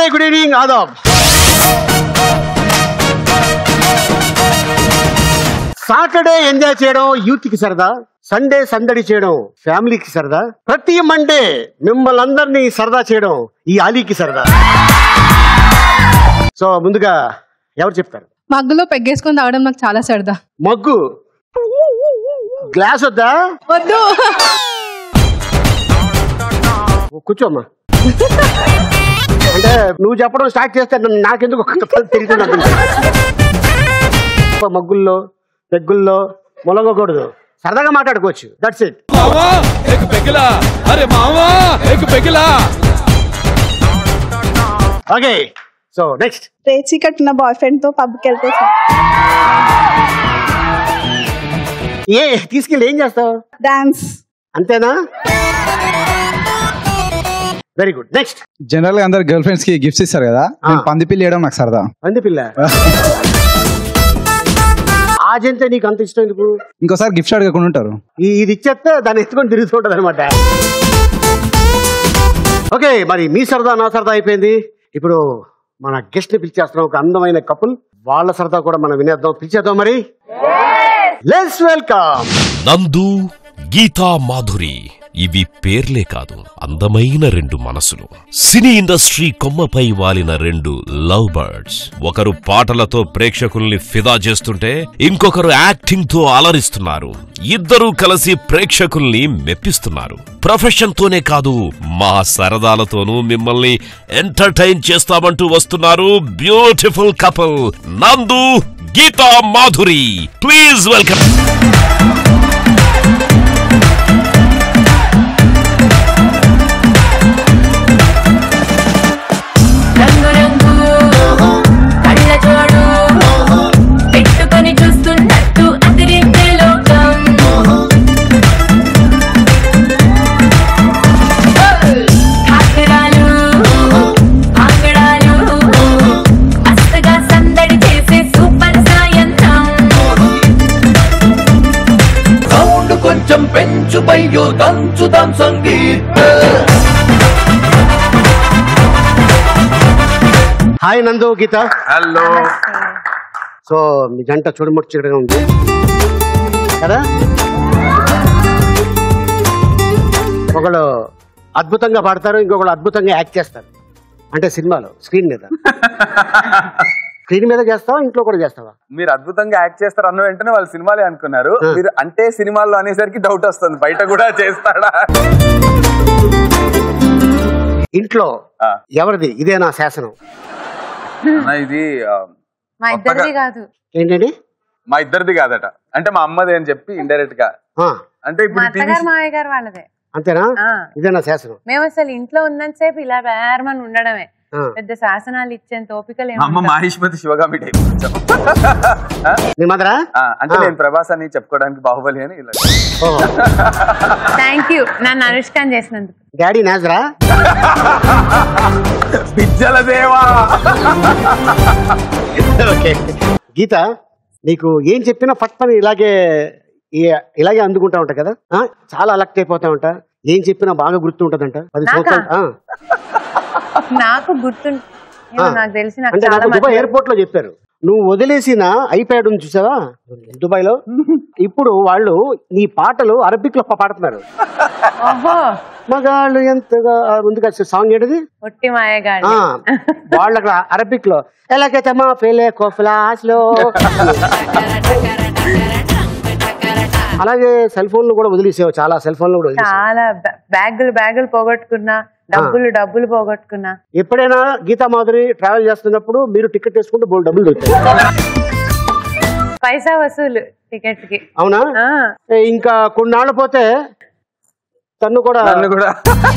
Good evening ఆదాబ్ Saturday enjoy చేయడం youth కి సరదా సండే సందడి చేయడం ఫ్యామిలీకి సరదా ప్రతి మండే మిమ్మల్ని అందరినీ సరదా చేయడం ఈ ఆలీకి సరదా సో ముందుగా ఎవరు చెప్తారు మగ్గులో పెగ్గేసుకొని తాగడం నాకు చాలా సరదా మగ్గు గ్లాస్ వద్దా వద్దు కూర్చోమ్మా అంటే నువ్వు చెప్పడం స్టార్ట్ చేస్తే నన్ను నాకెందుకు తిరుగుతున్నా మగ్గుల్లో పెగ్గుల్లో మొలగకూడదు సరదాగా మాట్లాడుకోవచ్చు దట్స్ ఇట్ మావా ఎక్ పెగిలా అరే మావా ఎక్ పెగిలా ఓకే సో నెక్స్ట్ రేచి కట్టిన బాయ్ ఫ్రెండ్ తో పబ్కి వెళ్తే సార్ ఏ తీసుకెళ్ళి ఏం చేస్తావు డాన్స్ అంతేనా వెరీ గుడ్ నెక్స్ట్ జనరల్ గా అందరు గర్ల్ ఫ్రెండ్స్ కి గిఫ్ట్స్ ఇస్తారు కదా నేను పందిపిల్లి వేయడం నాకు సరదా పంది పిల్ల ఆజంతే నీకు అంత ఇష్టం ఎందుకు ఇంకోసారి గిఫ్ట్స్ అడగకుండా ఉంటారు ఈ ఇది ఇచ్చేస్తే దాన్ని ఎత్తుకొని తిరుగుతుంటది అనమాట ఓకే మరి మీ సరదా నా సరదా అయిపోయింది ఇప్పుడు మన గెస్ట్ ని పిలిచేస్తున్నాం ఒక అందమైన కపుల్ వాళ్ళ సరదా కూడా మనం వినేద్దాం పిలిచేద్దాం మరి లెట్స్ వెల్కమ్ నందు గీతా మాధురి ఇవి పేర్లే కాదు అందమైన రెండు మనసులు సినీ ఇండస్ట్రీ కొమ్మపై వాలిన రెండు లవ్ బర్డ్స్ ఒకరు పాటలతో ప్రేక్షకుల్ని ఫిదా చేస్తుంటే ఇంకొకరు యాక్టింగ్ తో అలరిస్తున్నారు ఇద్దరూ కలిసి ప్రేక్షకుల్ని మెప్పిస్తున్నారు ప్రొఫెషన్ తోనే కాదు మా సరదాలతోనూ మిమ్మల్ని ఎంటర్టైన్ చేస్తామంటూ వస్తున్నారు బ్యూటిఫుల్ కపుల్ నందు గీతా మాధురి ప్లీజ్ వెల్కమ్ రంగు రంగు కళ్ళ జోడు పెట్టుకొని చూస్తున్నట్టు అదిరిందే లోకం కాకరాలు ఆంగడాలు మస్తుగా సందడి చేసే సూపర్ సాయంత్రం సౌండ్ కొంచెం పెంచు పయ్యో దంచుదాం సంగీత్ హాయ్ నందు గీత హలో సో మీ జంట చూడముచ్చటగా ఉంది కదా ఒకళ్ళు అద్భుతంగా పాడతారు ఇంకొకళ్ళు అద్భుతంగా యాక్ట్ చేస్తారు అంటే సినిమాలో స్క్రీన్ మీద స్క్రీన్ మీద చేస్తావా ఇంట్లో కూడా చేస్తావా మీరు అద్భుతంగా యాక్ట్ చేస్తారు అన్న వెంటనే వాళ్ళు సినిమాలే అనుకున్నారు మీరు అంటే సినిమాల్లో అనేసరికి డౌట్ వస్తుంది బయట కూడా చేస్తాడా ఇంట్లో ఎవరిది ఇదే నా శాసనం అన్న, ఇది ఆ, మా ఇద్దరిది కాదు ఏంటండి మా ఇద్దరిది కాదట అంటే మా అమ్మది అని చెప్పి ఇండైరెక్ట్ గా ఆ, అంటే మా ఇప్పుడు టీవీ అత్తగారు మావయ్య గారు వాళ్ళదే అంతేనా ఆ. ఇదే నా శాసనం మేము అసలు ఇంట్లో ఉన్నంతసేపు ఇలా వేరమని ఉండడమే ఆ. పెద్ద శాసనాలు ఇచ్చేంత ఓపికలు మా అమ్మ మాహిష్మతి శివగామి టైప్ కొంచెం. ఆ? మీ మదరా ఆ, అంటే ఆ. నేను ప్రభాస్ అని చెప్పుకోవడానికి బాహుబలి అని ఇలా థ్యాంక్ యూ నన్ను అనుష్కాన్ చేసినందుకు డాడీ నాజరా పిజ్జల దేవా ఓకే గీత నీకు ఏం చెప్పినా ఫస్ట్ పని ఇలాగే ఈ- ఇలాగే అందుకుంటా ఉంటా కదా ఆ, చాలా అలక్ట్ అయిపోతా ఉంటా ఏం చెప్పినా బాగా గుర్తుంటదంట పది నాకా? సంవత్సరాలు ఆ, నాకు గుర్తు ఏమో ఆ. నాకు తెలిసి నాకు అంటే చాలా నాకు దుబాయ్ మర్చిపోయి- ఎయిర్పోర్ట్ లో చెప్పారు నువ్వు వదిలేసిన ఐప్యాడ్ ఉంది చూసావా దుబాయ్ లో ఇప్పుడు వాళ్ళు నీ పాటలు అరబిక్ లో పాడుతున్నారు ఓహో మగాళ్ళు ఎంతగా ఆ, ముందుగా సాంగ్ ఏంటిది ఒట్టి మాయగాడు ఆ, వాళ్ళు అక్కడ అరబిక్ లో ఎలాగైతే మా ఫెలే కోఫ్లాస్ లో అలాగే సెల్ ఫోన్లు కూడా వదిలేసావు చాలా సెల్ ఫోన్లు కూడా వదిలేసావు చాలా బ్యా- బ్యాగులు బ్యాగులు పోగొట్టుకున్నా డబ్బులు డబ్బులు పోగొట్టుకున్నా ఎప్పుడైనా గీతా మాధురి ట్రావెల్ చేస్తున్నప్పుడు మీరు టికెట్ తీసుకుంటే బోల్ డబ్బులు దొరుకుతాయి పైసా వసూలు టికెట్ కి అవునా ఆ. ఏ, ఇంకా కొన్నాళ్ళు పోతే తను కూడా నన్ను కూడా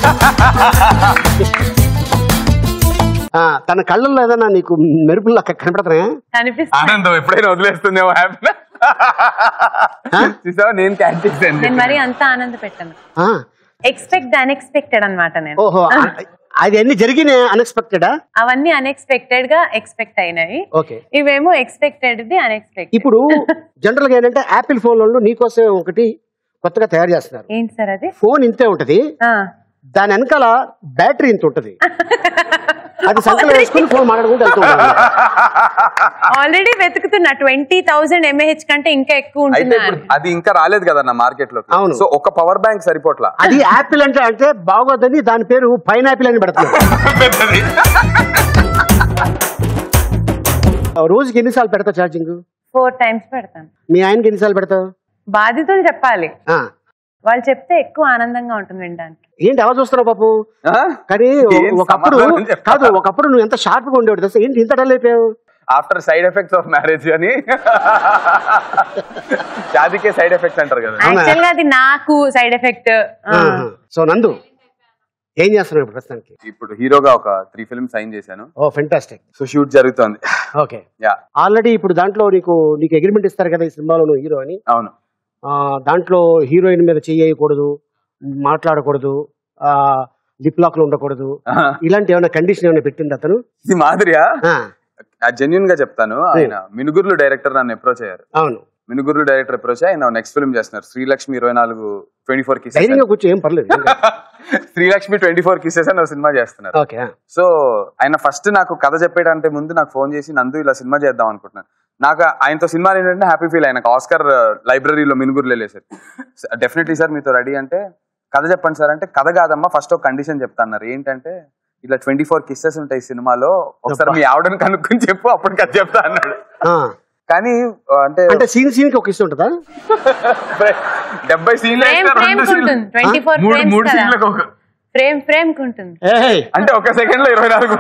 ఆ, తన కళ్ళల్లో ఏదైనా నీకు మెరుపులు అక్కడ కనపడుతున్నాయా కనిపిస్తుంది ఆనందం ఎప్పుడైనా వదిలేస్తుందేమో హ్యాపీ చూసావా నేను క్యాచ్ చేశాను నేను మరి అంత ఆనంద పెట్టాను ఆ, ఎక్స్పెక్ట్ అన్ఎక్స్పెక్టెడ్ అన్నమాట నేను ఓహో ఆ, అది అన్ని జరిగినాయి అన్ఎక్స్పెక్టెడా అవన్నీ అన్ఎక్స్పెక్టెడ్ గా ఎక్స్పెక్ట్ అయినాయి ఓకే ఇవేమో ఎక్స్పెక్టెడ్ ది అన్ఎక్స్పెక్టెడ్ ఇప్పుడు జనరల్ గా ఏంటంటే యాపిల్ ఫోన్ వాళ్ళు నీకోసం ఒకటి కొత్తగా తయారు చేస్తున్నారు ఏంటి సార్ అది ఫోన్ ఇంతే ఉంటది ఆ, దాని వెనకాల బ్యాటరీ ఇంత ఉంటది అది సంకలం వేసుకుని ఫోన్ మాట్లాడుకుంటూ వెళ్తూ ఉంటాను ఆల్రెడీ వెతుకుతున్నా ట్వంటీ థౌసండ్ ఎంఏహెచ్ కంటే ఇంకా ఎక్కువ అయితే ఉంటుందా ఇప్పుడు అది ఇంకా రాలేదు కదా నా మార్కెట్ లో అవును. సో ఒక పవర్ బ్యాంక్ సరిపోట్లా అది యాపిల్ అంటే అంటే బాగోదని దాని పేరు పైనాపిల్ అని పెడుతున్నారు రోజుకి ఎన్నిసార్లు పెడతావు ఛార్జింగ్ ఫోర్ టైమ్స్ పెడతాను మీ ఆయనకి ఎన్నిసార్లు పెడతావు బాధితులు చెప్పాలి ఆ, వాళ్ళు చెప్తే ఎక్కువ ఆనందంగా ఉంటుంది వినడానికి ఏంటి అలా చూస్తున్నావు పాపు ఆ? కానీ ఏం ఒకప్పుడు సమాధానం చెప్పాలా? కాదు ఒకప్పుడు నువ్వు ఎంత షార్ప్ గా ఉండేవాడు తెలుసా ఏంటి ఇంత డల్ అయిపోయావు after side effects of marriage అని షాదీకే సైడ్ ఎఫెక్ట్స్ అంటారు కదా యాక్చువల్ గా అది నాకు సైడ్ ఎఫెక్ట్ సో నందు ఏం చేస్తున్నావు ఇప్పుడు ప్రస్తుతానికి ఇప్పుడు హీరోగా ఒక త్రీ ఫిల్మ్ సైన్ చేశాను ఓ ఫెంటాస్టిక్ సో షూట్ జరుగుతోంది ఓకే యా ఆల్రెడీ ఇప్పుడు దాంట్లో నీకు నీకు అగ్రిమెంట్ ఇస్తారు కదా ఈ సినిమాలో నువ్వు హీరో అని అవును ఆ, దాంట్లో హీరోయిన్ మీద చెయ్యకూడదు మాట్లాడకూడదు ఆ లిప్ లాక్ లో ఉండకూడదు ఇలాంటి ఏమైనా కండిషన్ ఏమైనా పెట్టింది అతను ఇది మాదిరియా ఆ, జెన్యున్ గా చెప్తాను ఆయన మినుగుర్లు డైరెక్టర్ నన్ను అప్రోచ్ అయ్యారు అవును మినుగుర్లు డైరెక్టర్ అప్రోచ్ ఆయన నెక్స్ట్ ఫిల్మ్ చేస్తున్నారు శ్రీలక్ష్మి ఇరవై నాలుగు ట్వంటీ ఫోర్ కిసెస్ ధైర్యంగా కూర్చో ఏం పర్లేదు శ్రీలక్ష్మి ట్వంటీ ఫోర్ కిసెస్ అని ఒక సినిమా చేస్తున్నారు ఓకే సో ఆయన ఫస్ట్ నాకు కథ చెప్పేటంటే ముందు నాకు ఫోన్ చేసి నందు ఇలా సినిమా చేద్దాం అనుకుంటున్నాను నాకు ఆయనతో సినిమా ఏంటంటే హ్యాపీ ఫీల్ ఆయనకు ఆస్కర్ లైబ్రరీలో మినుగురు వెళ్ళేసారు డెఫినెట్లీ సార్ మీతో రెడీ అంటే కథ చెప్పండి సార్ అంటే కథ కాదమ్మా ఫస్ట్ ఒక కండిషన్ చెప్తా అన్నారు ఏంటంటే ఇలా ట్వంటీ ఫోర్ కిస్సెస్ ఉంటాయి సినిమాలో ఒకసారి మీ ఆవిడని కనుక్కొని చెప్పు అప్పుడు కథ చెప్తా అన్నాడు కానీ ఆ, అంటే అంటే సీన్ సీన్ కి ఒక ఇష్టం ఉంటుందా డెబ్బై సీన్లు ఫ్రేమ్ వేస్తే ఫ్రేమ్ రెండు ఉంటుంది సీన్లు. ట్వంటీ ఫోర్ మూడు ఫ్రేమ్స్ మూడు కదా సీన్లకు ఒక ఫ్రేమ్ ఫ్రేమ్ ఉంటుంది ఏయ్, అంటే ఒక సెకండ్ లో ఇరవై నాలుగు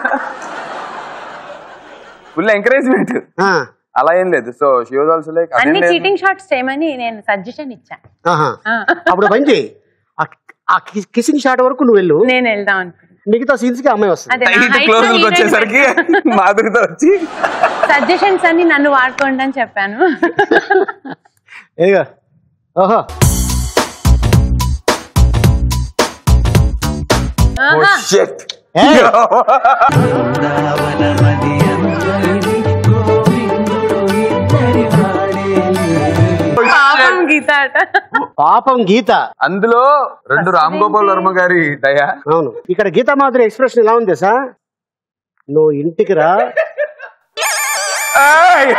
ఫుల్ ఎంకరేజ్మెంట్ ఆ, అలా ఏం లేదు so she was also like అన్ని చీటింగ్ షాట్స్ చేయమని నేను సజెషన్ ఇచ్చా ఆహా. ఆ. అప్పుడు పని చేయి ఆ- ఆ కిసింగ్ షాట్ వరకు నువ్వు వెళ్ళు నేను వెళ్దాం అనుకున్నా మిగతా సీన్స్ కి అమ్మాయి వస్తుంది అదే నా height క్లోజ్ తో hero వచ్చేసరికి మాధురితో వచ్చి సజెషన్స్ అన్ని నన్ను వాడుకోండి అని చెప్పాను ఏగా ఓహో ఆహా. Shit. ఏయ్, పాపం గీత అట పాపం గీత అందులో రెండు రామ్ గోపాల్ వర్మ గారి దయా అవును ఇక్కడ గీతా మాధురి ఎక్స్ప్రెషన్ ఎలా ఉంది సార్ నువ్వు ఇంటికి రా ఏయ్!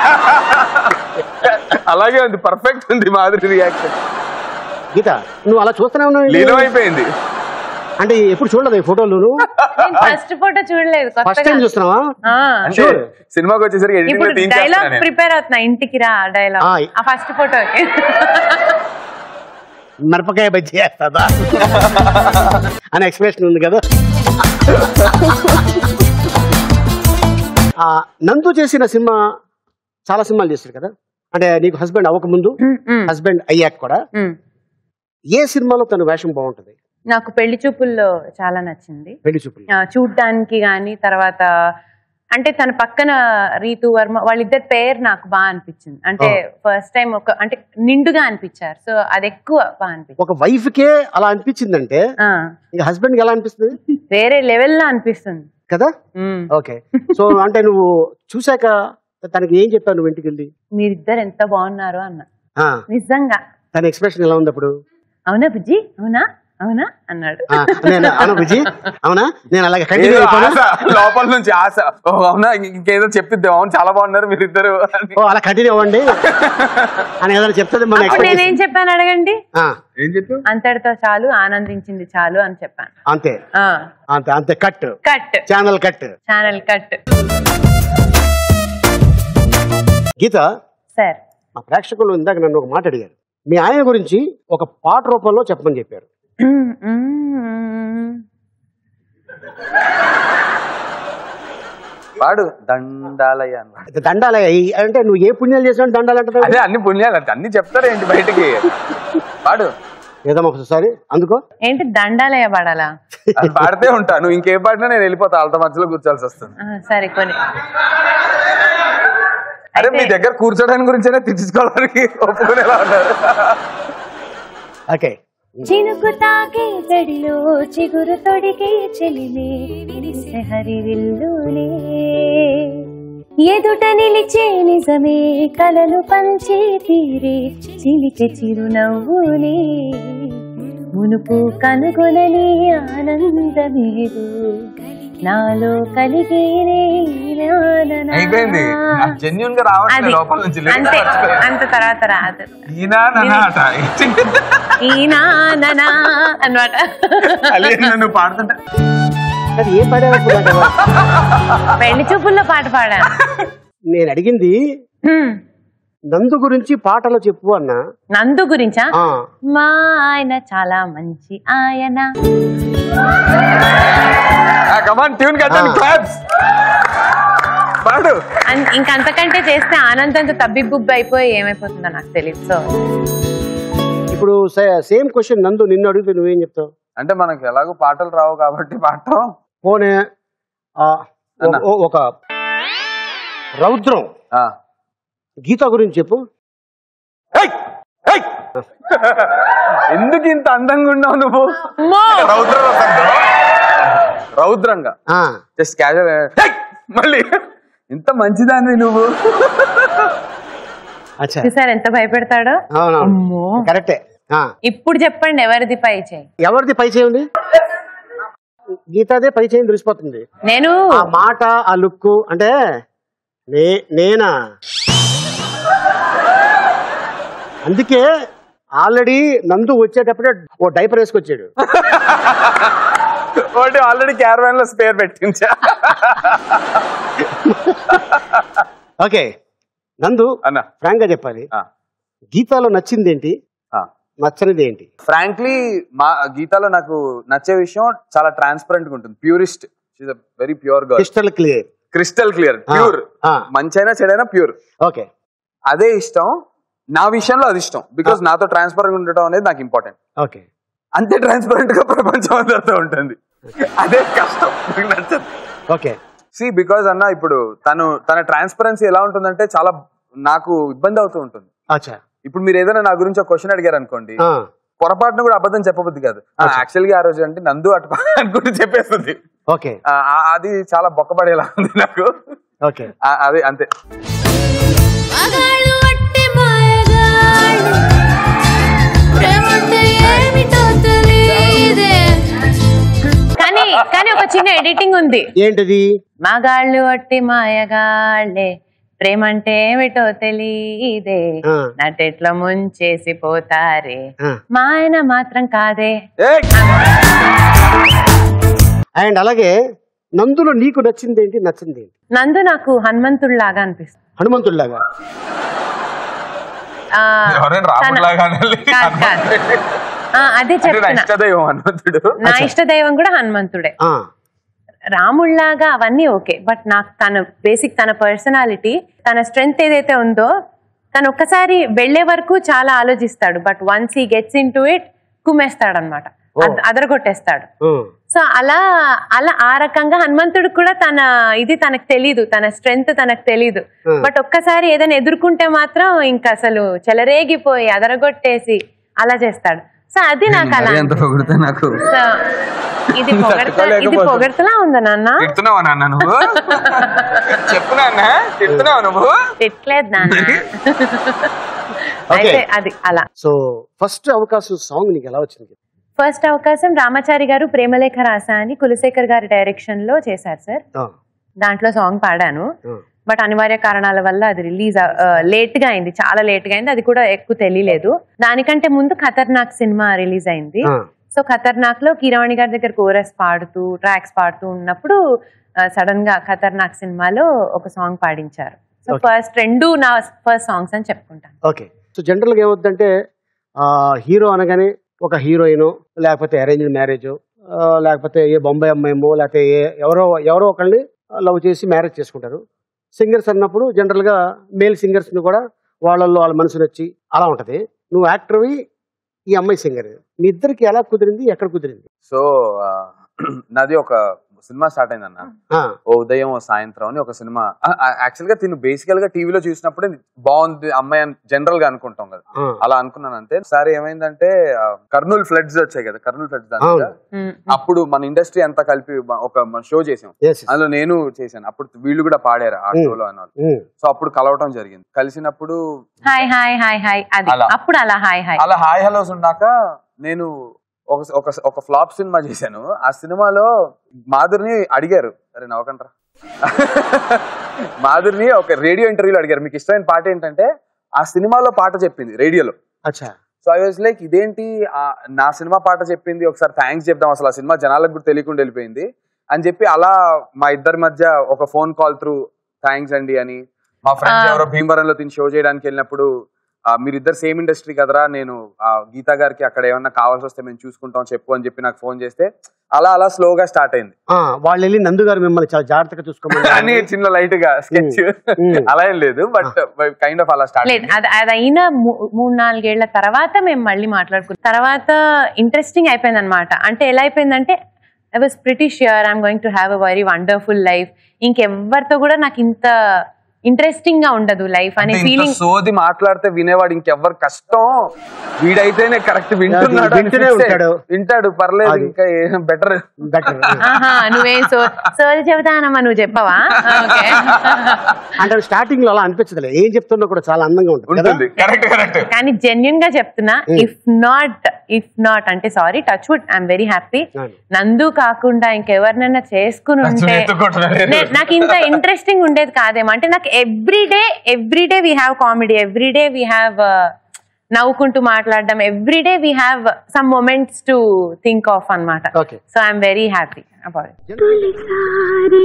అలాగే ఉంది పర్ఫెక్ట్ ఉంది మాధురి రియాక్షన్ గీత నువ్వు అలా చూస్తూనే ఉన్నావు ఏంటి? లీనమైపోయింది అంటే ఎప్పుడు చూడలేదు ఈ ఫోటోలు నువ్వు నేను ఫస్ట్ ఫోటో చూడలేదు ఫస్ట్ కొత్తగా టైం చూస్తున్నావా ఆ. అంటే Sure. సినిమాకి వచ్చేసరికి ఎడిటింగ్ ఇప్పుడు లో టీం డైలాగ్ చేస్తాను ప్రిపేర్ అవుతున్నా ఇంటికి రా డైలాగ్ ఆ. ఆ ఫస్ట్ ఫోటోకి మిరపకాయ బజ్జీ చేస్తుందా అని ఎక్స్ప్రెషన్ ఉంది కదా ఆ, నందు చేసిన సినిమా చాలా సినిమాలు చేశారు కదా అంటే నీకు హస్బెండ్ అవ్వక ముందు హస్బెండ్ అయ్యాక కూడా ఏ సినిమాలో తన వేషం బాగుంటది నాకు పెళ్లి చూపుల్లో చాలా నచ్చింది పెళ్లి చూపులు ఆ, చూడ్డానికి గాని తర్వాత అంటే తన పక్కన రీతు వర్మ వాళ్ళిద్దరి పేరు నాకు బాగా అనిపించింది అంటే ఫస్ట్ టైం ఒక అంటే నిండుగా అనిపించారు సో అది ఎక్కువ బాగా అనిపించింది ఒక వైఫ్ కే అలా అనిపించిందంటే ఆ, ఇక హస్బెండ్ కి ఎలా అనిపిస్తుంది వేరే లెవెల్లో అనిపిస్తుంది కదా ఉమ్. ఓకే సో అంటే నువ్వు చూశాక తనకి ఏం చెప్పావు నువ్వు ఇంటికి వెళ్ళి మీరిద్దరు ఎంత బాగున్నారు అన్న ఆ, నిజంగా తన ఎక్స్ప్రెషన్ ఎలా ఉంది అప్పుడు అవునా బుజ్జి అవునా అవునా అన్నాడు ఆ, నేను అవునా బుజ్జి అవునా నేను అలాగే కంటిన్యూ ఏదో అయిపోనా ఆశ, లోపల నుంచి ఆశ ఓ అవునా ఇంకేదో చెప్పిద్దాం అవును చాలా బాగున్నారు మీరు ఇద్దరు ఓ అలా కంటిన్యూ అవ్వండి అని ఏదైనా చెప్తుంది మన అప్పుడు నేనేం ఎక్స్పెక్టేషన్ చెప్పాను అడగండి ఆ, ఏం చెప్పు అంతటితో చాలు ఆనందించింది చాలు అని చెప్పాను అంతే ఆ అంతే అంతే cut cut channel cut channel cut Geetha sir మా ప్రేక్షకులు ఇందాక నన్ను ఒక మాట అడిగారు మీ ఆయన గురించి ఒక పాట రూపంలో చెప్పమని చెప్పారు వాడు దండాలయ్య అన్నాడు అయితే దండాలే ఈ- అంటే నువ్వు ఏ పుణ్యాలు చేసినా దండాలు అంటారు అదే అన్ని పుణ్యాలు అంటే అన్ని చెప్తారేంటి బయటికి వాడు ఏదమ్మా ఒకసారి అందుకో ఏంటి దండాలయ పడాలా అది పాడితే ఉంటా నువ్వు ఇంకేం పాడినా నేను వెళ్ళిపోతా వాళ్ళతో మధ్యలో కూర్చోాల్సి వస్తుంది ఆ, సరే కొన్ని అరే మీ అయితే- దగ్గర కూర్చోడానికి గురించేనే తిట్టించుకోవడానికి ఒప్పుకునేలా ఉన్నారు ఓకే చినుకు తాకే జడిలో చిగురు తొడిగే చెలిమే విరిసె హరివిల్లునే ఎదుట నిలిచే నిజమే కలలు పంచే తీరే చిలికే చిరునవ్వునే మునుపు కనుగొనని ఆనందమేదు నాలో కలిగేనే నాననా. అయిపోయింది జెన్యున్ గా రావట్లేదు అది లోపల నుంచి lyrics అంతే మర్చిపోయాను. అంత తర్వాత రాదు ఈనా నానా అట ఈనా ననా అన్నమాట అలీ నువ్వు పాడుతుంటే అది ఏ పాడారు కదా పెళ్లి చూపుల్లో పాట పాడాను నేను అడిగింది హ్మ్. నందు గురించి పాటలో చెప్పు అన్నా నందు గురించా ఆ, మా ఆయన చాలా మంచి ఆయన కమాన్ ట్యూన్ కట్టండి ఆ. క్లాప్స్ పాడు అన్- ఇంకంతకంటే చేస్తే ఆనందంతో తబ్బిబ్బుబ్బు అయిపోయి ఏమైపోతుందో నాకు తెలియదు సో ఇప్పుడు సేమ్ క్వశ్చన్ నందు నిన్ను అడిగితే నువ్వేం చెప్తావు అంటే మనకి ఎలాగో పాటలు రావు కాబట్టి పాడటం పోనే ఆ, అన్న. ఓ- ఒక రౌద్రం ఆ. గీత గురించి చెప్పు ఏయ్! ఏయ్! ఎందుకు ఇంత అందంగా ఉన్నావు నువ్వు అమ్మో! రౌద్ర రసంతో? రౌద్రంగా ఆ, జస్ట్ క్యాజువల్ మళ్ళీ ఇంత మంచిదాన్ని నువ్వు అచ్చా చూసారు ఎంత భయపెడతాడో అవునవును అమ్మో. కరెక్టే ఆ, ఇప్పుడు చెప్పండి ఎవరిది పై చేయి ఎవరిది పై చేయి ఉంది గీతాదే పై చేయి తెలిసిపోతుంది నేను ఆ మాట ఆ లుక్ అంటే నే నేనా అందుకే ఆల్రెడీ నందు వచ్చేటప్పుడే ఓ డైపర్ వేసుకొచ్చాడు ఒకటి ఆల్రెడీ క్యారవాన్ లో స్పేర్ పెట్టించా ఓకే నందు అన్న ఫ్రాంక్ గా చెప్పాలి గీతాలో నచ్చింది ఏంటి నచ్చనిది ఏంటి ఫ్రాంక్లీ మా గీతాలో నాకు నచ్చే విషయం చాలా ట్రాన్స్పరెంట్ గా ఉంటుంది purist very pure girl crystal clear crystal clear pure ఆ. మంచైనా చెడైనా ప్యూర్ ఓకే అదే ఇష్టం నా విషయంలో అది ఇష్టం బికాస్ నాతో ట్రాన్స్పరెంట్ ఉండటం అనేది నాకు ఇంపార్టెంట్ ఓకే అంతే ట్రాన్స్పరెంట్ గా ప్రపంచం అందరితో ఉంటుంది అదే కష్టం నాకు నచ్చదు ఓకే సి బికాజ్ అన్న ఇప్పుడు తను తన ట్రాన్స్పరెన్సీ ఎలా ఉంటుందంటే చాలా నాకు ఇబ్బంది అవుతూ ఉంటుంది అచ్చా ఇప్పుడు మీరు ఏదైనా నా గురించి ఒక క్వశ్చన్ అడిగారు అనుకోండి ఆ, పొరపాటున కూడా అబద్ధం చెప్పబుద్ది కాదు యాక్చువల్ గా ఆ రోజు అంటే నందు అటు అనుకుంటూ చెప్పేస్తుంది ఓకే ఆ, ఆ- అది చాలా బొక్కపడేలా ఉంది నాకు ఓకే ఆ, అదే అంతే మగాళ్ళు వట్టి మాయగాళ్ళు ప్రేమంటే ఏమిటో తెలియదే కానీ కానీ ఒక చిన్న ఎడిటింగ్ ఉంది ఏంటిది మగాళ్ళు ఒట్టి మాయగాళ్ళే ప్రేమంటే ఏమిటో తెలియదే ఆ. నటెట్ల ముంచేసి పోతారే ఆ. మా ఆయన మాత్రం కాదే ఏయ్! అండ్ అలాగే నందులో నీకు నచ్చింది ఏంటి నచ్చింది ఏంటి నందు నాకు హనుమంతుడిలాగా అనిపిస్తుంది హనుమంతుడిలాగా ఆ, ఎవరైనా తన- రాముడిలాగా అనాలి. కాదు, కాదు. ఆ, అదే అంటే నా చెప్తున్నా ఇష్టదైవం హనుమంతుడు నా ఇష్ట దైవం కూడా హనుమంతుడే ఆ, రాముళ్లాగా అవన్నీ ఓకే బట్ నాకు తన బేసిక్ తన పర్సనాలిటీ తన స్ట్రెంగ్త్ ఏదైతే ఉందో తను ఒక్కసారి వెళ్లే వరకు చాలా ఆలోచిస్తాడు but once he gets into it కుమ్మేస్తాడు అనమాట అదరగొట్టేస్తాడు ఉమ్, సో అలా అలా ఆ రకంగా హనుమంతుడికి కూడా తన ఇది తనకు తెలీదు తన స్ట్రెంగ్త్ తనకు తెలీదు Hmm. బట్ ఒక్కసారి ఏదైనా ఎదుర్కొంటే మాత్రం ఇంకా అసలు చెలరేగిపోయి అదరగొట్టేసి అలా చేస్తాడు సో అది నాకు అలా ఎంత పొగిడితే నాకు సో ఇది పొగడత ఇది తట్టుకోలేకపోతున్నా. పొగడతలా ఉందా నాన్న తిడుతున్నావా నాన్న నువ్వు చెప్పు నాన్న తిడుతున్నావా నువ్వు తిట్టలేదు నాన్న Okay. అయితే అది అలా సో ఫస్ట్ అవకాశం సాంగ్ నీకు ఎలా వచ్చింది ఫస్ట్ అవకాశం రామాచారి గారు ప్రేమలేఖ రాసా అని కులశేఖర్ గారి డైరెక్షన్ లో చేశారు సార్ ఆ, దాంట్లో సాంగ్ పాడాను ఆ, బట్ అనివార్య కారణాల వల్ల అది రిలీజ్ లేట్ గా అయింది చాలా లేట్ గా అయింది అది కూడా ఎక్కువ తెలియలేదు దానికంటే ముందు ఖతర్నాక్ సినిమా రిలీజ్ అయింది ఆ, సో ఖతర్నాక్ లో కిరవాణి గారి దగ్గర కోరస్ పాడుతూ ట్రాక్స్ పాడుతూ ఉన్నప్పుడు సడన్ గా ఖతర్నాక్ సినిమాలో ఒక సాంగ్ పాడించారు సో Okay. ఫస్ట్ రెండు నా ఫస్ట్ సాంగ్స్ అని చెప్పుకుంటాను ఓకే సో జనరల్గా ఏమవుతుందంటే హీరో అనగానే ఒక హీరోయిన్ లేకపోతే అరేంజ్డ్ మ్యారేజ్ లేకపోతే ఏ బొంబాయి అమ్మాయేమో లేకపోతే ఏ ఎవరో ఎవరో ఒకళ్ళని లవ్ చేసి మ్యారేజ్ చేసుకుంటారు సింగర్స్ అన్నప్పుడు జనరల్గా మేల్ సింగర్స్ని కూడా వాళ్ళల్లో వాళ్ళ మనసు నచ్చి అలా ఉంటది నువ్వు యాక్టర్వి ఈ అమ్మాయి సింగర్ మీ ఇద్దరికి ఎలా కుదిరింది ఎక్కడ కుదిరింది సో ఆ, నాది ఒక సినిమా స్టార్ట్ అయిందన్న ఆ, ఓ ఉదయం ఓ సాయంత్రం అని ఒక సినిమా యాక్చువల్ గా తిను బేసికల్ గా టీవీలో చూసినప్పుడే బాగుంది అమ్మాయి అని జనరల్ గా అనుకుంటాం కదా ఆ, అలా అనుకున్నాను అంతే సరే ఏమైందంటే ఆ, కర్నూలు ఫ్లడ్స్ వచ్చాయి కదా కర్నూలు ఫ్లడ్స్ దాని మీద. అవును. అప్పుడు మన ఇండస్ట్రీ అంతా కలిపి మ- ఒక షో చేసాం yes, yes. అందులో నేను చేశాను అప్పుడు వీళ్ళు కూడా పాడారు ఆ Hmm. షోలో అన్న ఉమ్, సో అప్పుడు కలవటం జరిగింది కలిసినప్పుడు హాయ్ హాయ్ హాయ్ హాయ్ అది అలా. అప్పుడు అలా హాయ్ హాయ్ అలా హాయ్ హలోస్ ఉన్నాక నేను ఒక ఒక ఒక ఫ్లాప్ సినిమా చేశాను ఆ సినిమాలో మాధురిని అడిగారు అరే నవ్వకంటారా మాధురిని ఒక రేడియో ఇంటర్వ్యూలో అడిగారు మీకు ఇష్టమైన పాట ఏంటంటే ఆ సినిమాలో పాట చెప్పింది రేడియోలో అచ్చా సో ఐ వాజ్ లైక్ ఇదేంటి ఆ, నా సినిమా పాట చెప్పింది ఒకసారి థ్యాంక్స్ చెప్దాం అసలు ఆ సినిమా జనాలకు కూడా తెలియకుండా వెళ్ళిపోయింది అని చెప్పి అలా మా ఇద్దరి మధ్య ఒక ఫోన్ కాల్ త్రూ థ్యాంక్స్ అండి అని మా ఫ్రెండ్స్ ఆ. ఎవరో భీమవరంలో తిని షో చేయడానికి వెళ్ళినప్పుడు ఆ, మీరిద్దరు సేమ్ ఇండస్ట్రీ కదరా నేను ఆ, గీతా గారికి అక్కడ ఏమన్నా కావాల్సి వస్తే మేము చూసుకుంటాం చెప్పు అని చెప్పి నాకు ఫోన్ చేస్తే అలా అలా స్లోగా స్టార్ట్ అయింది ఆ, వాళ్ళు వెళ్ళి నందు గారు మిమ్మల్ని చాలా జాగ్రత్తగా అని చూసుకోమని చిన్న లైట్ గా స్కెచ్ అలా ఏం లేదు బట్ కైండ్ ఆఫ్ అలా స్టార్ట్ లేదు అది అది అయిన మూ- మూడు నాలుగేళ్ల తర్వాత మేము మళ్ళీ మాట్లాడుకున్నాం తర్వాత ఇంట్రెస్టింగ్ అయిపోయింది అనమాట అంటే ఎలా అయిపోయిందంటే I was pretty sure I'm going to have a very wonderful life ఇంకెవ్వరితో కూడా నాకు ఇంత ఇంట్రెస్టింగ్ గా ఉండదు లైఫ్ అనే అంటే ఇంత ఫీలింగ్ సోది మాట్లాడితే వినేవాడు ఇంకెవ్వరు కష్టం వీడైతేనే కరెక్ట్ వింటున్నాడు అని వింటూనే fix అయ్యి- ఉంటాడు. వింటాడు పర్లేదు అది. ఇంకా బెటర్ బెటర్ ఆహా నువ్వేం సో సోది చెబుతానమ్మా నువ్వు చెప్పవా ఓకే అంటే స్టార్టింగ్ లో అలా అనిపించదులే ఏం చెప్తున్నా కూడా చాలా అందంగా ఉంటుంది కదా? ఉంటుంది కరెక్ట్ కరెక్ట్ కానీ జెన్యున్ గా చెప్తున్నా ఇఫ్ నాట్ ఇఫ్ నాట్ అంటే sorry touch wood I'm very happy అవును. నందు కాకుండా ఇంకెవరినైనా చేసుకుని ఉంటే నే- నాకు ఇంత ఇంట్రెస్టింగ్ ఉండేది కాదేమో అంటే నాకు every day every day we have comedy every day we have నవ్వుకుంటూ మాట్లాడడం every day we have some moments to think of అన్నమాట okay so I'm very happy about తొలిసారి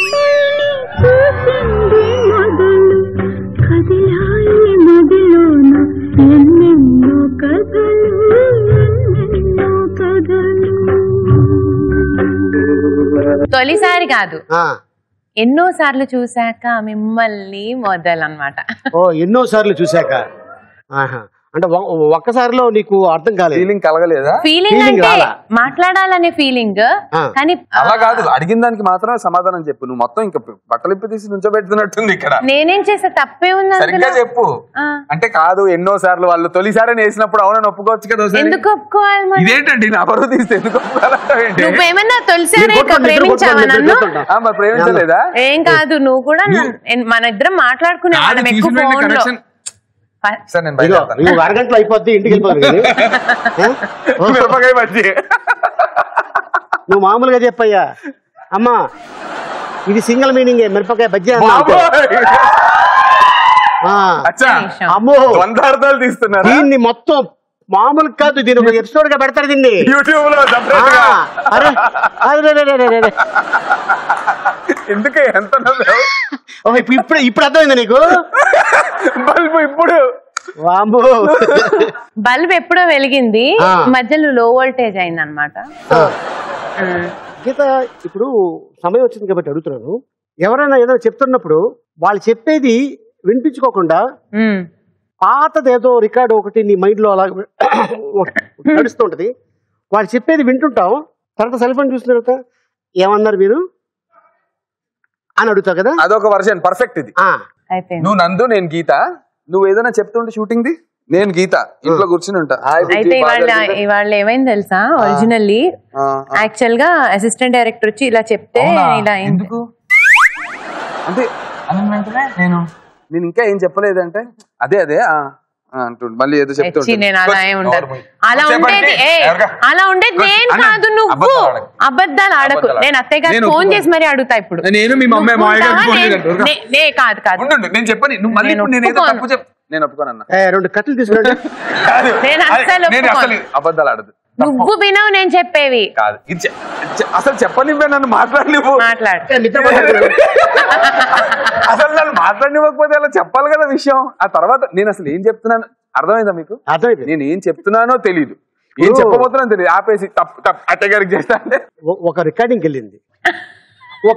చూసింది మొదలు కదిలాయి మదిలోన ఎన్నెన్నో కథలు ఎన్నెన్నో కథలు తొలిసారి కాదు ఆ, ఎన్నో సార్లు చూశాక మిమ్మల్ని మొదలన్నమాట ఓ ఎన్నో సార్లు చూశాక ఆహా. అంటే ఒ- ఒక్కసారిలో నీకు అర్థం కాలేదు ఫీలింగ్ కలగలేదా ఫీలింగ్ Feeling అంటే రాలా? మాట్లాడాలనే ఫీలింగ్ ఆ. కానీ అలా కాదు అడిగిన దానికి మాత్రమే సమాధానం చెప్పు నువ్వు మొత్తం ఇంకా బట్టలు ఇప్పి తీసి నుంచోబెడుతున్నట్టుంది ఇక్కడ నేనేం చేసే తప్పే ఉంది సరిగ్గా అందులో చెప్పు ఆ. అంటే కాదు ఎన్నో సార్లు వాళ్ళు తొలిసారి వేసినప్పుడు అవునని ఒప్పుకోవచ్చు కదా ఒకసారి. ఎందుకు ఒప్పుకోవాలి మరి ఇదేంటండి నా పరువు తీస్తే ఎందుకు ఒప్పుకోవాలంటావేంటి? నువ్వేమన్నా తొలిసారి మీరు కొట్టుకోండి, ఇద్దరు ప్రేమించావా కొట్టుకోండి, నన్ను ఇద్దరు కొట్టుకోండి. ఆ, మరి ప్రేమించలేదా ఏం కాదు నువ్వు కూడా నన్ను- ఎన్- మన ఇద్దరం మాట్లాడుకునే కాదు, వాళ్ళం ఎక్కువ చూసిన వెంటనే ఫోన్ లో connection. సరే నేను ఇదిగో బయలుదేరుతాను. నువ్వు అరగంటలో అయిపోద్ది ఇంటికి వెళ్ళిపోదు కానీ ఆ? ఓ, మిరపకాయ బజ్జీ నువ్వు మామూలుగా చెప్పయ్యా అమ్మా ఇది సింగిల్ మీనింగ్ మిరపకాయ బజ్జీ అన్నా అంతే. బాబోయ్. ఆ. అచ్చా నిమిషం. అమ్మో వందార్థాలు తీస్తున్నారా దీన్ని మొత్తం మామూలు కాదు దీని ఒక ఎపిసోడ్ గా పెడతారు దీన్ని యూట్యూబ్ లో ఆ, separate గా. అరే అరే, అరే, అరే, అరే, అరే. ఎందుకే ఎంత నవ్వావు? ఓ, ఇప్పుడు ఇప్పుడు ఇప్పుడు అర్థమైంది నీకు బల్బు ఇప్పుడు వామ్మో బల్బ్ ఎప్పుడో వెలిగింది ఆ. మధ్యలో లో వోల్టేజ్ అయింది అనమాట గీత ఇప్పుడు సమయం వచ్చింది కాబట్టి అడుగుతున్నాను ఎవరైనా ఏదైనా చెప్తున్నప్పుడు వాళ్ళు చెప్పేది వినిపించుకోకుండా పాతది ఏదో రికార్డు ఒకటి నీ మైండ్ లో అలా నడుస్తూ ఉంటది వాళ్ళు చెప్పేది వింటుంటాం తర్వాత సెల్ ఫోన్ చూసిన తర్వాత ఏమన్నారు మీరు అని అడుగుతావు కదా అదొక వర్షన్ పర్ఫెక్ట్ ఇది ఆ, అయిపోయింది నువ్వు నందు నేను గీత నువ్వు ఏదైనా చెప్తుంటే షూటింగ్ ది నేను గీత ఇంట్లో కూర్చుని ఉంటా హాయ్ బుజ్జి, అయితే బాగా ఇవాళ జరిగిందా? ఇవాళ ఏమైంది తెలుసా ఒరిజినల్లీ ఆ, ఆ. యాక్చువల్ గా అసిస్టెంట్ డైరెక్టర్ వచ్చి ఇలా చెప్తే అవునా? ఇలా అయింది. ఎందుకు అంటే అన్న వెంటనే నేను నేను ఇంకా ఏం చెప్పలేదంటే అదే అదే ఆ, ఆ అంటుండు మళ్ళీ ఏదో చెప్తూ వచ్చి నేను అలా ఏం ఉండదు ఉంటాను. అలా చెప్పండి. ఉండేది ఏ ఎవరికా? అలా ఉండేది కొంచెం నేను అన్న, కాదు నువ్వు అబద్ధాలు ఆడకు. అబద్ధాలు ఆడకు అబద్ధాలు నేను అత్తయ్య గారు నేను ఫోన్ ఒప్పుకోను. చేసి మరీ అడుగుతా ఇప్పుడు నేను మీ మమ్మీ నువ్వు మామయ్య గారికి ఉంటావా? ఫోన్ నేను- చేయగలను. ఊరుకో. నే- నే కాదు కాదు ఉండు, ఉండు, నేను చెప్పని నువ్వు మళ్ళీ నేను ఇప్పుడు నేను ఏదో ఒప్పుకోను. తప్పు చెప్ నేను ఒప్పుకోనన్నా ఏ, రెండు కట్టలు తీసుకురండి కాదు. నేను అస్సలు నేను ఒప్పుకోను. అసలు అబద్ధాలు ఆడదు నువ్వు వినవు నేను చెప్పేవి కాదు ఇది చె- చె- అసలు చెప్పనివ్వే నన్ను మాట్లాడలేవు మాట్లాడు అసలు నన్ను మాట్లాడనివ్వకపోతే అలా చెప్పాలి కదా విషయం ఆ తర్వాత నేను అసలు ఏం చెప్తున్నాను అర్థమైందా మీకు అర్థమైపోయింది నేను ఏం చెప్తున్నానో తెలియదు ఏం ఓ. చెప్పబోతున్నానో తెలియదు ఆపేసి తప్పు తప్పు అత్తయ్య గారికి చేస్తా అంటే ఒ- ఒక రికార్డింగ్కి వెళ్ళింది ఒక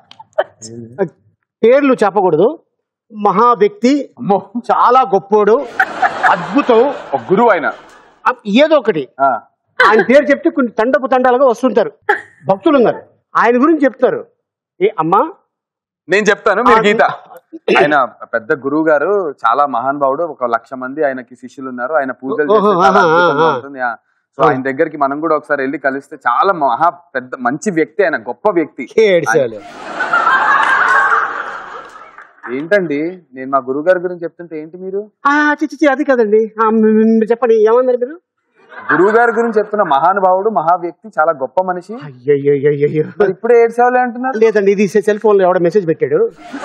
పేర్లు చెప్పకూడదు మహా వ్యక్తి అమ్మో చాలా గొప్పోడు అద్భుతం ఒక గురువు ఆయన అ- ఏదో ఒకటి ఆ. ఆయన పేరు చెప్తే కొన్ని తండపు తండాలుగా వస్తుంటారు భక్తులు ఉన్నారు ఆయన గురించి చెప్తారు ఏ అమ్మా నేను చెప్తాను మీరు ఆ, గీత ఆయన పెద్ద గురువు గారు చాలా మహానుభావుడు ఒక లక్ష మంది ఆయనకి శిష్యులు ఉన్నారు ఆయన పూజలు ఓహో, చేస్తే చాలా ఆహా, అద్భుతంగా ఆహా. ఉంటుంది ఆ. సో ఆయన దగ్గరికి మనం కూడా ఒకసారి వెళ్ళి కలిస్తే చాలా మహా పెద్ద మంచి వ్యక్తి ఆయన గొప్ప వ్యక్తి ఏడ్చాలి ఏంటండి నేను మా గురువు గారి గురించి చెప్తుంటే ఏంటి మీరు ఆ, చి, చి, చి, అది కదండి ఆ, మ్, మ్, చెప్పండి ఏమన్నారు మీరు గురువు గారి గురించి చెప్తున్న మహానుభావుడు మహా వ్యక్తి చాలా గొప్ప మనిషి అయ్యయ్యయ్యయ్యో. మరి ఇప్పుడే ఏడ్చావులే అంటున్నారు లేదండి ఇది సెల్ ఫోన్ లో ఎవడో మెసేజ్ పెట్టాడు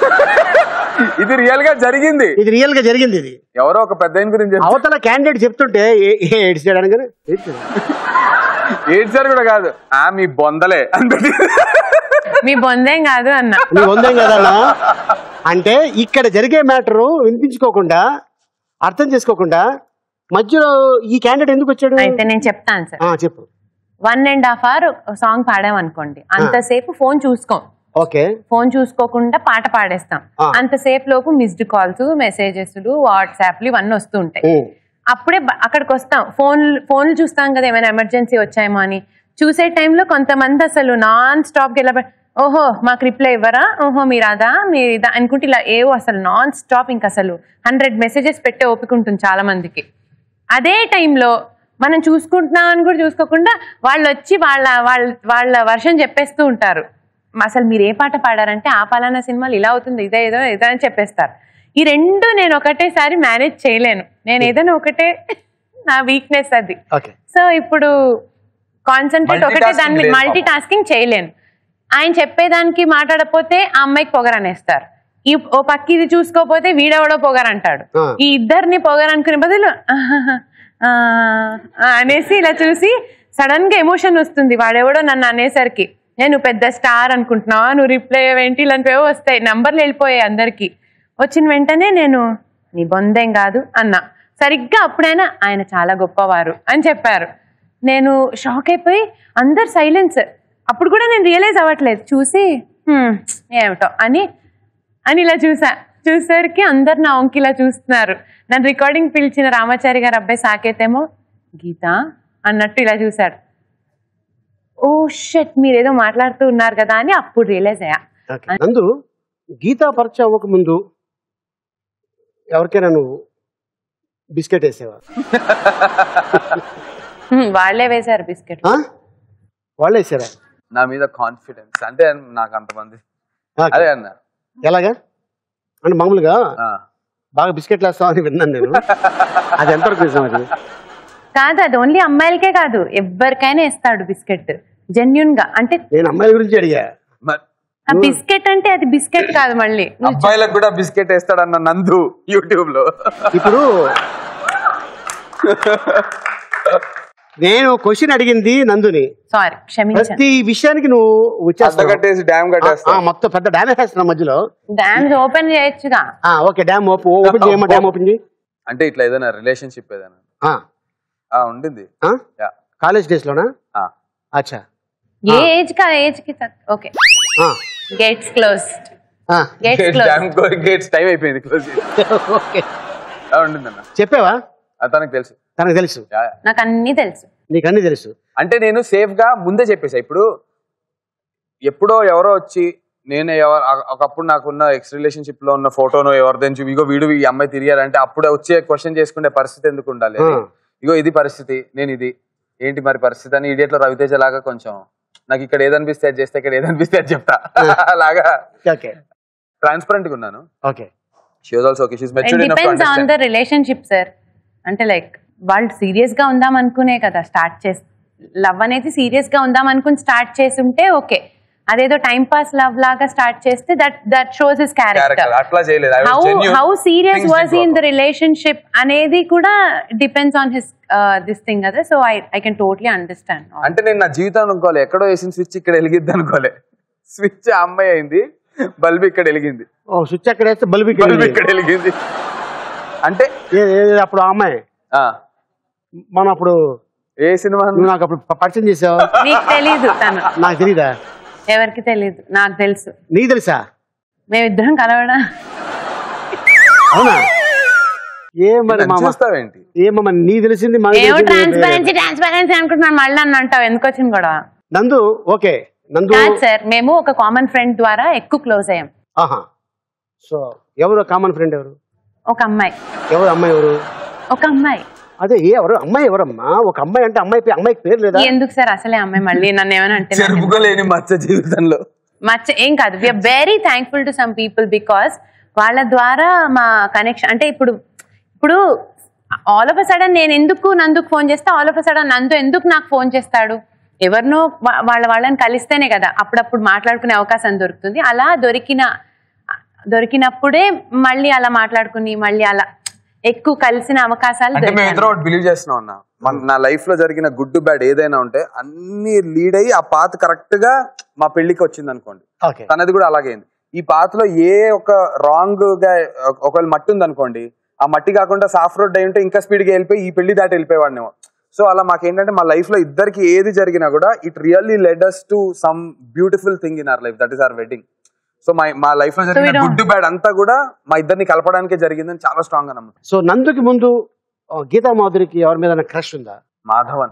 ఇది రియల్ గా జరిగింది ఇది రియల్ గా జరిగింది ఇది ఎవరో ఒక పెద్ద ఆయన గురించి చెప్తున్నారు. అవతల క్యాండిడేట్ చెప్తుంటే ఏ- ఏ ఏడ్చాడు అనగానే ఏడ్చాడు. ఏడ్చారు కూడా కాదు ఆ మీ బొందలే అంటే మీ బొందేం కాదు అన్న నీ ఉందేం కదన్నా అంటే ఇక్కడ జరిగే మ్యాటర్ వినిపించుకోకుండా అర్థం చేసుకోకుండా మధ్యలో ఈ క్యాండిడేట్ ఎందుకు వచ్చాడు అయితే నేను చెప్తాను సార్ ఆ, చెప్పు one and half hour song పాడామనుకోండి అంతసేపు ఫోన్ చూసుకోం ఓకే ఫోన్ చూసుకోకుండా పాట పాడేస్తాం ఆ. అంతసేపు లోపు మిస్డ్ కాల్స్ మెసేజెస్ వాట్సాప్లు ఇవన్నీ వస్తూ ఉంటాయి ఉమ్. అప్పుడే బ- అక్కడికి వస్తాం ఫోన్ ఫోన్లు చూస్తాం కదా ఏమైనా ఎమర్జెన్సీ వచ్చాయేమో అని చూసే టైంలో కొంతమంది అసలు నాన్ స్టాప్ కి ఇలా పె- ఓహో మాకు రిప్లై ఇవ్వరా ఓహో మీరు అదా మీరు ఇదా అనుకుంటే ఇలా ఏవో అసలు నాన్ స్టాప్ ఇంక అసలు హండ్రెడ్ మెసేజెస్ పెట్టే ఓపిక ఉంటుంది చాలా మందికి అదే టైంలో మనం చూసుకుంటున్నాం అని కూడా చూసుకోకుండా వాళ్ళు వచ్చి వాళ్ళ వాళ్ళ వాళ్ళ వర్షం చెప్పేస్తూ ఉంటారు అసలు మీరు ఏ పాట పాడారంటే ఆ పలానా సినిమాలు ఇలా అవుతుంది ఇదే ఏదో ఏదో అని చెప్పేస్తారు ఈ రెండు నేను ఒకటేసారి మేనేజ్ చేయలేను నేను ఏదైనా ఒకటే నా వీక్నెస్ అది ఓకే సో ఇప్పుడు కాన్సన్ట్రేట్ ఒకటే Multitasking దాని మీద లేదు మల్టీ టాస్కింగ్ చేయలేను ఆయన చెప్పేదానికి మాట్లాడకపోతే ఆ అమ్మాయికి పొగరనేస్తారు ఈ ఓ పక్క ఇది చూసుకోకపోతే వీడెవడో పొగరంటాడు ఆ. ఈ ఇద్దరిని పొగరనుకునే బదులు "ఆహాహా, ఆ, ఆ" అనేసి ఇలా చూసి సడన్ గా ఎమోషన్ వస్తుంది వాడెవడో నన్ను అనేసరికి నేను పెద్ద స్టార్ అనుకుంటున్నావా నువ్వు రిప్లై ఏంటి ఇలాంటివేవో వస్తాయి నంబర్లు వెళ్ళిపోయాయి అందరికి వచ్చిన వెంటనే నేను నీ బొందేం కాదు అన్నా సరిగ్గా అప్పుడైనా ఆయన చాలా గొప్పవారు అని చెప్పారు నేను షాక్ అయిపోయి అందరు సైలెన్స్ అప్పుడు కూడా నేను రియలైజ్ అవ్వట్లేదు చూసి "హ్మ్, ఏమిటో అని అని ఇలా చూసా చూసేసరికి అందరు నా వంకి ఇలా చూస్తున్నారు నన్ను రికార్డింగ్ పిలిచిన రామాచారి గారు అబ్బాయి సాకేతేమో గీత అన్నట్టు ఇలా చూశాడు ఓ షెట్ మీరేదో మాట్లాడుతూ ఉన్నారు కదా అని అప్పుడు రియలైజ్ అయ్యా ఓకే. నందు గీతా పరిచయం అవ్వక ముందు ఎవరికైనా నువ్వు బిస్కెట్ వేసేవా హ్మ్, వాళ్ళే వేశారు బిస్కెట్ ఆ? వాళ్ళు వేసారా నా మీద కాన్ఫిడెన్స్ అంటే నాకు అంతమంది ఓకే. అదే అన్న ఎలాగా అంటే మామూలుగా ఆ. బాగా బిస్కెట్లు వేస్తామని విన్నాను నేను అది ఎంతవరకు నిజం అది కాదు అది ఓన్లీ అమ్మాయిలకే కాదు ఎవరికైనా ఇస్తాడు బిస్కెట్ జెన్యున్ గా అంటే నేను అమ్మాయిల గురించి అడిగా మరి ఆ బిస్కెట్ అంటే అది బిస్కెట్ కాదు మళ్ళీ నువ్వు అబ్బాయిలకు కూడా బిస్కెట్ వేస్తాడన్న నందు యూట్యూబ్ లో ఇప్పుడు నేను క్వశ్చన్ అడిగింది నందుని సారీ క్షమించండి ప్రతి విషయానికి నువ్వు వచ్చేస్తావు. కట్టేసి డ్యామ్ ఆ, కట్టేస్తా ఆ, మొత్తం పెద్ద డ్యామ్ వేస్తున్నావు మధ్యలో డ్యామ్స్ ఓపెన్ చేయొచ్చుగా ఆ, ఓకే డ్యామ్ ఓపెన్ ఓపెన్ చేయమ్మా డ్యామ్ ఓపెన్ చేయి అంటే ఇట్లా ఏదైనా రిలేషన్షిప్ ఏదైనా ఆ, ఆ ఉండింది ఆ? యా. కాలేజ్ డేస్ లోనా ఆ. అచ్చా ఏ ఏజ్ కా ఏజ్ కి ఓకే ఆ, గేట్స్ క్లోజ్డ్ ఆ, gates close dam gates time అయిపోయింది క్లోజ్ ఓకే ఉండిందన్న చెప్పావా అది తనకు తెలుసు తనకు తెలుసు యా, యా. నాకు అన్ని తెలుసు నీకు అన్ని తెలుసు అంటే నేను సేఫ్ గా ముందే చెప్పేసా ఇప్పుడు ఎప్పుడో ఎవరో వచ్చి నేను ఎవరు ఆ- ఒకప్పుడు నాకున్న ఎక్స్ రిలేషన్షిప్ లో ఉన్న ఫోటోను ఎవరిదని చూపి ఇగో వీడు ఈ అమ్మాయి తిరిగారంటే అప్పుడే వచ్చే క్వశ్చన్ చేసుకునే పరిస్థితి ఎందుకు ఉండాలి అని. ఆ. ఇగో ఇది పరిస్థితి నేను ఇది ఏంటి మరి పరిస్థితి అని ఇడియట్ లో రవితేజ లాగా కొంచెం నాకు ఇక్కడ ఏదనిపిస్తే అది చేస్తే ఇక్కడ ఏదనిపిస్తే అది చెప్తా అలాగా ఓకే ట్రాన్స్పరెంట్ గా ఉన్నాను okay she was also okay she's it matured enough to depends on the understand relationship sir అంటే లైక్ వాళ్ళు సీరియస్ గా ఉందాం అనుకునే కదా స్టార్ట్ చేసి లవ్ అనేది సీరియస్ గా ఉందాం అనుకుని స్టార్ట్ చేసి ఉంటే ఓకే అదేదో టైం పాస్ లవ్ లాగా స్టార్ట్ చేస్తే that that shows his character character అట్లా చేయలేదు I was how genuine. How serious Things was didn't in work the relationship అనేది కూడా depends on his this thing కదా so I I can totally understand అంటే నేను నా జీవితం అనుకోలే ఎక్కడో వేసిన స్విచ్ ఇక్కడ వెలిగిద్ది అనుకోలే స్విచ్ ఆ అమ్మాయి అయింది బల్బ్ ఇక్కడ వెలిగింది ఓ స్విచ్ అక్కడ వేస్తే బల్బ్ ఇక్కడ బల్బ్ ఉంది. ఇక్కడ వెలిగింది అంటే ఏ- ఏ- అప్పుడు ఆ అమ్మాయి ఆ మనం అప్పుడు ఏ సినిమా నువ్వు నాకు అప్పుడు ప- పరిచయం చేసావు నీకు తెలీదు తను నాకు తెలీదా ఎవరికి తెలీదు నాకు తెలుసు నీకు తెలుసా మేమిద్దరం కలవడం అవునా ఏం మరి నన్ను మామ చూస్తావేంటి ఏమమ్మా నీ తెలిసింది మాకు ఏమో తెలిసింది వేరే. ట్రాన్స్పరెన్సీ ట్రాన్స్పరెన్సీ అనుకుంటున్నాను మళ్ళీ అని అంటావు ఎందుకు వచ్చింది కూడా నందు ఓకే నందు కాదు సార్ మేము ఒక కామన్ ఫ్రెండ్ ద్వారా ఎక్కువ క్లోజ్ అయ్యాం ఆహా సో ఎవరు కామన్ ఫ్రెండ్ ఎవరు ఒక అమ్మాయి ఎవరు అమ్మాయి ఎవరు ఒక అమ్మాయి అదే ఏ ఎవరు అమ్మాయి ఎవరమ్మా ఒక అమ్మాయి అంటే అమ్మాయి పే- అమ్మాయికి పేరు లేదా ఎందుకు సార్ అసలే అమ్మాయి మళ్ళీ నన్ను ఏమైనా అంటే నాకు ఎందుకు? చెరుపుకోలేని మచ్చ జీవితంలో మచ్చ ఏం కాదు we are very thankful to some people because వాళ్ళ ద్వారా మా కనెక్షన్ అంటే ఇప్పుడు ఇప్పుడు ఆల్ ఆఫ్ అ సడన్ నేను ఎందుకు నందుకు ఫోన్ చేస్తే all of a sudden Nandu ఎందుకు నాకు ఫోన్ చేస్తాడు ఎవరినో వా- వాళ్ళ వాళ్ళని కలిస్తేనే కదా అప్పుడప్పుడు మాట్లాడుకునే అవకాశం దొరుకుతుంది అలా దొరికిన దొరికినప్పుడే మళ్ళీ అలా మాట్లాడుకుని మళ్ళీ అలా ఎక్కువ కలిసిన అవకాశాలు అంటే మేము దొరికాయి ఇద్దరు ఒకటి బిలీవ్ చేస్తున్నాం అన్న మన నా లైఫ్ లో జరిగిన గుడ్ బ్యాడ్ ఏదైనా ఉంటే అన్ని లీడ్ అయ్యి ఆ పాత కరెక్ట్ గా మా పెళ్లికి వచ్చింది అనుకోండి ఓకే తనది కూడా అలాగే అయింది ఈ పాతలో ఏ ఒక రాంగ్ గా ఒకవేళ మట్టి ఉంది అనుకోండి ఆ మట్టి కాకుండా సాఫ్ట్ రోడ్ అయి ఉంటే ఇంకా స్పీడ్ గా వెళ్ళిపోయి ఈ పెళ్లి దాటి వెళ్ళిపోయేవాడినేమో సో అలా మాకేంటంటే మా లైఫ్ లో ఇద్దరికి ఏది జరిగినా కూడా it really led us to some beautiful thing in our life that is our wedding so మా మా లైఫ్ లో జరిగిన don't- గుడ్ బ్యాడ్ అంతా కూడా మా ఇద్దరిని కలపడానికే జరిగిందని చాలా స్ట్రాంగ్ గా నమ్ముతాం సో నందుకి ముందు ఆ, గీతా మాధురికి ఎవరి మీద క్రష్ ఉందా మాధవన్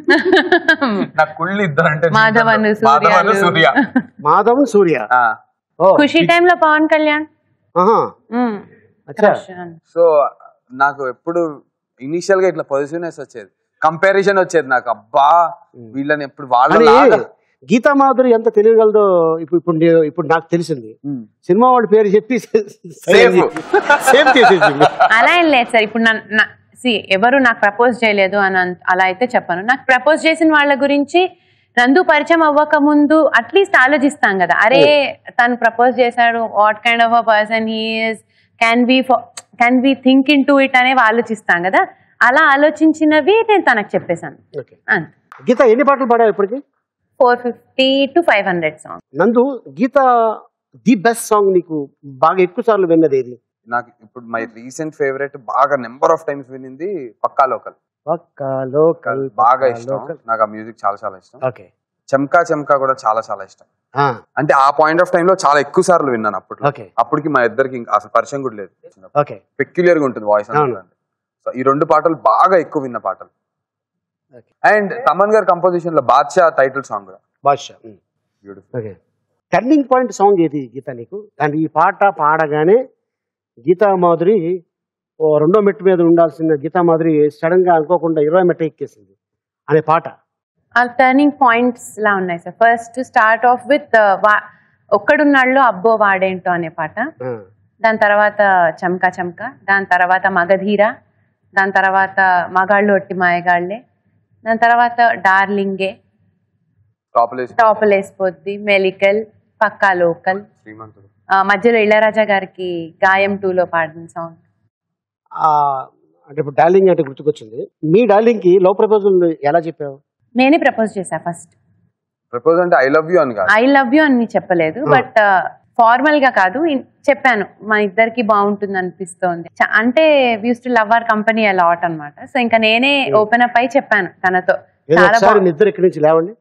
నా కుళ్ళు ఇద్దరు అంటే మాధవన్, మాధవన్ సూర్యాలు. సూర్య మాధవ్ సూర్య ఆ. ఓ ఖుషి టైంలో పవన్ కళ్యాణ్ ఆహా మ్మ్. అచ్చా Crush అని. సో నాకు ఎప్పుడు ఇనిషియల్ గా ఇట్లా పొజిటివ్నెస్ వచ్చేది కంపారిజన్ వచ్చేది నాకు అబ్బా వీళ్ళని ఎప్పుడు వాళ్ళ అని గీతా మాధురి ఎంత తెలియగలదో ఇప్పుడు ఇప్పుడు నే- ఇప్పుడు నాకు తెలిసింది సినిమా వాళ్ళ పేరు చెప్పి సేవ్ చేసేసింది అలా ఏం లేదు సార్ ఇప్పుడు నా సి ఎవరు నాకు ప్రపోజ్ చేయలేదు అని అన్- అలా అయితే చెప్పను నాకు ప్రపోజ్ చేసిన వాళ్ళ గురించి నందు పరిచయం అవ్వక ముందు అట్లీస్ట్ ఆలోచిస్తాం కదా అరే తను ప్రపోజ్ చేశాడు what kind of a person he's can be can be think into it అనేవి ఆలోచిస్తాం కదా అలా ఆలోచించినవి నేను తనకు చెప్పేశాను ఓకే అంతే గీత ఎన్ని పాటలు పాడావు ఇప్పటికి four fifty to five hundred song Nandu Geetha the best song నీకు బాగా ఎక్కువ సార్లు విన్నది ఏది నాకు ఇప్పుడు మై రీసెంట్ ఫేవరెట్ బాగా నెంబర్ ఆఫ్ టైమ్స్ వినింది పక్కా లోకల్ పక్కా లోకల్ బాగా ఇష్టం నాకు ఆ మ్యూజిక్ చాలా చాలా ఇష్టం ఓకే చెమ్కా చెమ్కా కూడా చాలా చాలా ఇష్టం అంటే ఆ పాయింట్ ఆఫ్ టైం లో చాలా ఎక్కువ సార్లు విన్నాను అప్పుడు ఓకే అప్పటికి మా ఇద్దరికి ఇంకా అసలు పరిచయం కూడా లేదు ఓకే పెక్యులర్ గా ఉంటుంది వాయిస్ అవును. సో ఈ రెండు పాటలు బాగా ఎక్కువ విన్న పాటలు Okay. అండ్ తమన్ గారి కంపోజిషన్ లో బాద్షా టైటిల్ సాంగ్ కూడా Baadshah beautiful okay turning point song ఏది గీత నీకు అండ్ ఈ పాట పాడగానే గీతా మాధురి ఓ రెండో మెట్టు మీద ఉండాల్సిన గీతా మాధురి సడన్ గా అనుకోకుండా ఇరవై మెట్టు ఎక్కేసింది అనే పాట ఆ టర్నింగ్ పాయింట్స్ లా ఉన్నాయి sir first start of with ఒక్కడున్నాళ్ళు అబ్బో వాడేంటో అనే పాట ఆ, దాని తర్వాత చమ్కా చమ్కా దాని తర్వాత మగధీర దాని తర్వాత మగాళ్ళు ఒట్టి మాయగాళ్ళే దాని తర్వాత డార్లింగే టాపులేసి టాపలేసిపోద్ది మెలికల్ పక్కా లోకల్ శ్రీమంతుడు ఆ, మధ్యలో ఇళయరాజా గారికి గాయం టూలో పాడిన సాంగ్ ఆ, అంటే ఇప్పుడు డార్లింగ్ అంటే గుర్తుకొచ్చింది మీ డార్లింగ్ కి లో ప్రపోజల్ ఎలా చెప్పావు నేనే ప్రపోజ్ చేశా ఫస్ట్ ప్రపోజ్ అంటే ఐ లవ్ యూ అని కాదు ఐ లవ్ యూ అని చెప్పలేదు బట్ ఫార్మల్ గా కాదు ఇన్- చెప్పాను మా ఇద్దరికి బాగుంటుంది అనిపిస్తోంది చ- అంటే views to love our company a lot అన్నమాట సో ఇంకా నేనే ఓపెన్ అప్ అయి చెప్పాను తనతో ఏదో చాలా ఒకసారి బాగుంది నిద్ర ఇక్కడి నుంచి లేవండి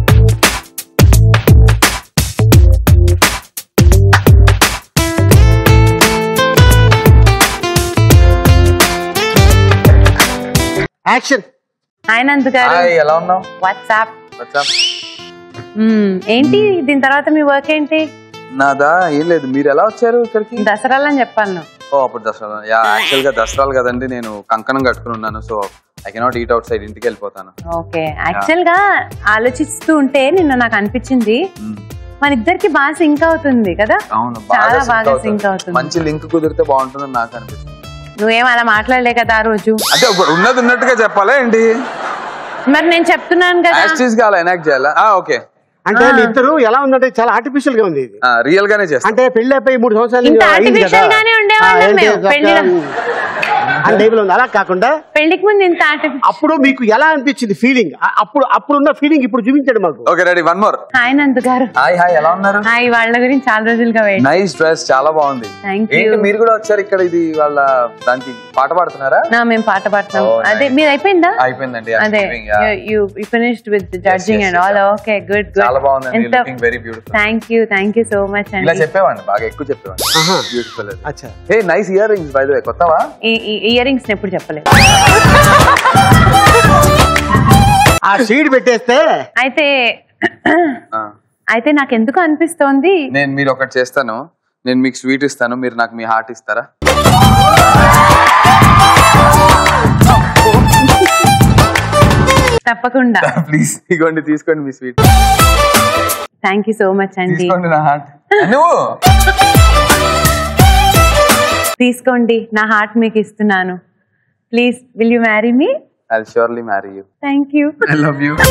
యాక్షన్ ఆయనందు గారు హాయ్ ఎలా ఉన్నావు వాట్సాప్ వచ్చా ఏంటి దీని తర్వాత మీ వర్క్ ఏంటి నాదా ఏం లేదు మీరు ఎలా వచ్చారు ఇక్కడికి దసరాలు అని చెప్పాను నువ్వు ఓ అప్పుడు దసరా యా యాక్చువల్ గా దసరాలు కదండి నేను కంకణం కట్టుకుని ఉన్నాను so I cannot eat outside ఇంటికి వెళ్ళిపోతాను ఓకే యాక్చువల్ గా ఆలోచిస్తూ ఉంటే నిన్న నాకు అనిపించింది మన ఇద్దరికి బాగా సింక్ అవుతుంది కదా అవును చాలా బాగా బాగా sync sync అవుతుంది. అవుతుంది. మంచి లింక్ కుదిరితే బాగుంటుందని నాకు అనిపిస్తుంది నువ్వేం అలా మాట్లాడలే కదా ఆ రోజు అంటే ఇప్పుడు ఉన్నది ఉన్నట్టుగా చెప్పాలా ఏంటి మరి నేను చెప్తున్నాను కదా యాక్సిస్ గా అలా ఎనాక్ట్ చేయాలా ఓకే అంటే మీ ఇద్దరు ఎలా ఉందంటే చాలా ఆర్టిఫిషియల్ గా ఉంది ఇది రియల్ గానే చేస్తాను అంటే పెళ్లి అయిపోయి మూడు సంవత్సరాలు ఇంత అయింది కదా. artificial గానే ఉండేవాళ్ళం ఆ, ఏంటి మేము, చక్కగా పెళ్లిలో. ఆ type లో ఉంది అలా కాకుండా పెళ్లికి ముందు ఇంత artificial- అప్పుడు మీకు ఎలా అనిపించింది ఫీలింగ్ అప్పుడు అప్పుడున్న ఫీలింగ్ ఇప్పుడు చూపించండి మాకు okay ready one more hi Nandu garu hi hi ఎలా ఉన్నారు హాయ్ వాళ్ళ గురించి చాలా రోజులుగా వెయిట్ నైస్ డ్రెస్ చాలా బాగుంది థ్యాంక్ ఏంటి యూ మీరు కూడా వచ్చారు ఇక్కడ ఇది వాళ్ళ దానికి పాట పాడుతున్నారా నా మేము పాట పాడుతున్నాం Oh, అదే nice. మీరు అయిపోయిందా అయిపోయిందండి I'm అదే giving, yeah. You finished with judging yes, and all yeah. Okay good good చాలా బాగుందండి looking very beautiful thank you thank you so much ఇలా అండి చెప్పేవాడిని బాగా ఎక్కువ చెప్పేవాడిని ఆహా. బ్యూటిఫుల్ అచ్చా hey nice earrings by the way కొత్తవా ఈ ఇయర్ రింగ్స్ ఎప్పుడు చెప్పలేదు ఆ సీడ్ పెట్టేస్తే అయితే ఆ. అయితే నాకు ఎందుకు అనిపిస్తోంది నేను మీరు ఒకటి చేస్తాను నేను మీకు స్వీట్ ఇస్తాను మీరు నాకు మీ హార్ట్ ఇస్తారా తప్పకుండా ప్లీజ్ ఇగోండి తీసుకోండి మీ sweet thank you so much అండి తీసుకోండి నా హార్ట్ నువ్వు తీసుకోండి నా హార్ట్ మీకు ఇస్తున్నాను please will you marry me I surely marry you thank you I love you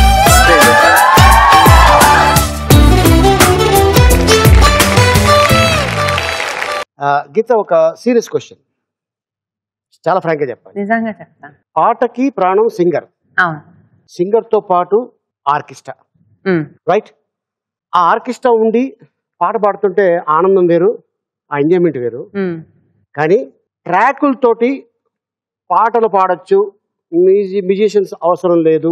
ఆ, గీత ఒక సీరియస్ క్వశ్చన్ చాలా ఫ్రాంక్గా చెప్పాలి నిజంగా చెప్తాను పాటకి ప్రాణం సింగర్ అవును సింగర్ తో పాటు ఆర్కెస్ట్రా మ్మ్. రైట్ ఆ ఆర్కెస్ట్రా ఉండి పాట పాడుతుంటే ఆనందం వేరు ఆ ఎంజాయ్మెంట్ వేరు మ్మ్. కానీ ట్రాకులతోటి పాటలు పాడొచ్చు మ్యూజి మ్యూజిషియన్స్ అవసరం లేదు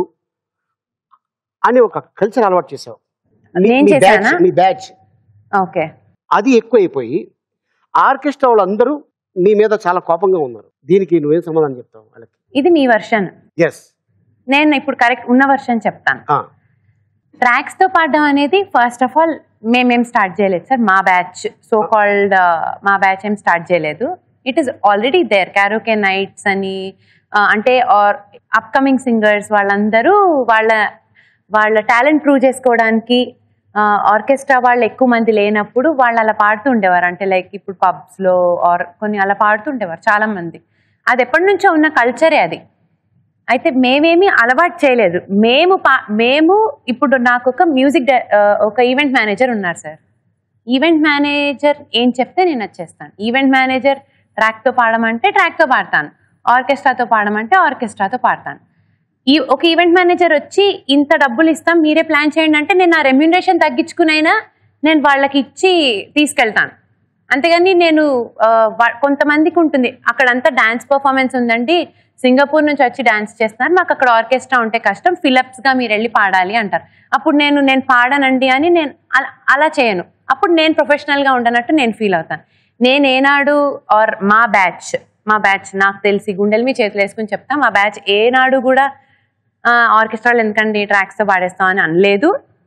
అని ఒక కల్చర్ అలవాటు చేసావు మీ- నేను మీ చేశానా? బ్యాచ్ మీ బ్యాచ్ ఓకే అది ఎక్కువైపోయి ఆర్కెస్ట్రా వాళ్ళందరూ నీ మీద చాలా కోపంగా ఉన్నారు దీనికి నువ్వేం సమాధానం చెప్తావు వాళ్ళకి ఇది మీ వర్షన్ ఎస్ నేను ఇప్పుడు కరెక్ట్ ఉన్న వర్షన్ చెప్తాను ట్రాక్స్ తో పాడడం అనేది ఫస్ట్ ఆఫ్ ఆల్ మేమేం స్టార్ట్ చేయలేదు సార్ మా బ్యాచ్ సో కాల్డ్ మా బ్యాచ్ ఏం స్టార్ట్ చేయలేదు it is already there karaoke nights అని ఆ, అంటే ఆర్ అప్కమింగ్ సింగర్స్ వాళ్ళందరూ వాళ్ళ వాళ్ళ టాలెంట్ ప్రూవ్ చేసుకోవడానికి ఆర్కెస్ట్రా వాళ్ళు ఎక్కువ మంది లేనప్పుడు వాళ్ళు అలా పాడుతూ ఉండేవారు అంటే లైక్ ఇప్పుడు పబ్స్ లో ఆర్ కొన్ని అలా పాడుతూ ఉండేవారు చాలా మంది అది ఎప్పటి నుంచో ఉన్న కల్చరే అది అయితే మేమేమి అలవాటు చేయలేదు మేము పా మేము ఇప్పుడు నాకు ఒక మ్యూజిక్ డై- ఆ, ఒక ఈవెంట్ మేనేజర్ ఉన్నారు సార్ ఈవెంట్ మేనేజర్ ఏం చెప్తే నేను వచ్చేస్తాను ఈవెంట్ మేనేజర్ ట్రాక్తో పాడమంటే ట్రాక్తో పాడతాను ఆర్కెస్ట్రాతో పాడమంటే ఆర్కెస్ట్రాతో పాడతాను ఈ ఒక ఈవెంట్ మేనేజర్ వచ్చి ఇంత డబ్బులు ఇస్తాం మీరే ప్లాన్ చేయండి అంటే నేను నా రెమ్యూనరేషన్ తగ్గించుకునైనా నేను వాళ్ళకి ఇచ్చి తీసుకెళ్తాను అంతేగాని నేను ఆ, వా- కొంతమందికి ఉంటుంది అక్కడంతా డాన్స్ పర్ఫార్మెన్స్ ఉందండి సింగపూర్ నుంచి వచ్చి డాన్స్ చేస్తున్నారు మాకు అక్కడ ఆర్కెస్ట్రా ఉంటే కష్టం ఫిలప్స్ గా మీరు వెళ్ళి పాడాలి అంటారు అప్పుడు నేను నేను పాడనండి అని నేను అలా- అలా చేయను అప్పుడు నేను ప్రొఫెషనల్ గా ఉండనట్టు నేను ఫీల్ అవుతాను నేను ఏనాడు ఆర్ మా బ్యాచ్ మా బ్యాచ్ నాకు తెలిసి గుండెలు మీ చేతులు వేసుకుని చెప్తా మా బ్యాచ్ ఏనాడు కూడా ఆర్కెస్ట్రాలు ఎందుకండి ట్రాక్స్ తో పాడేస్తాం అని అనలేదు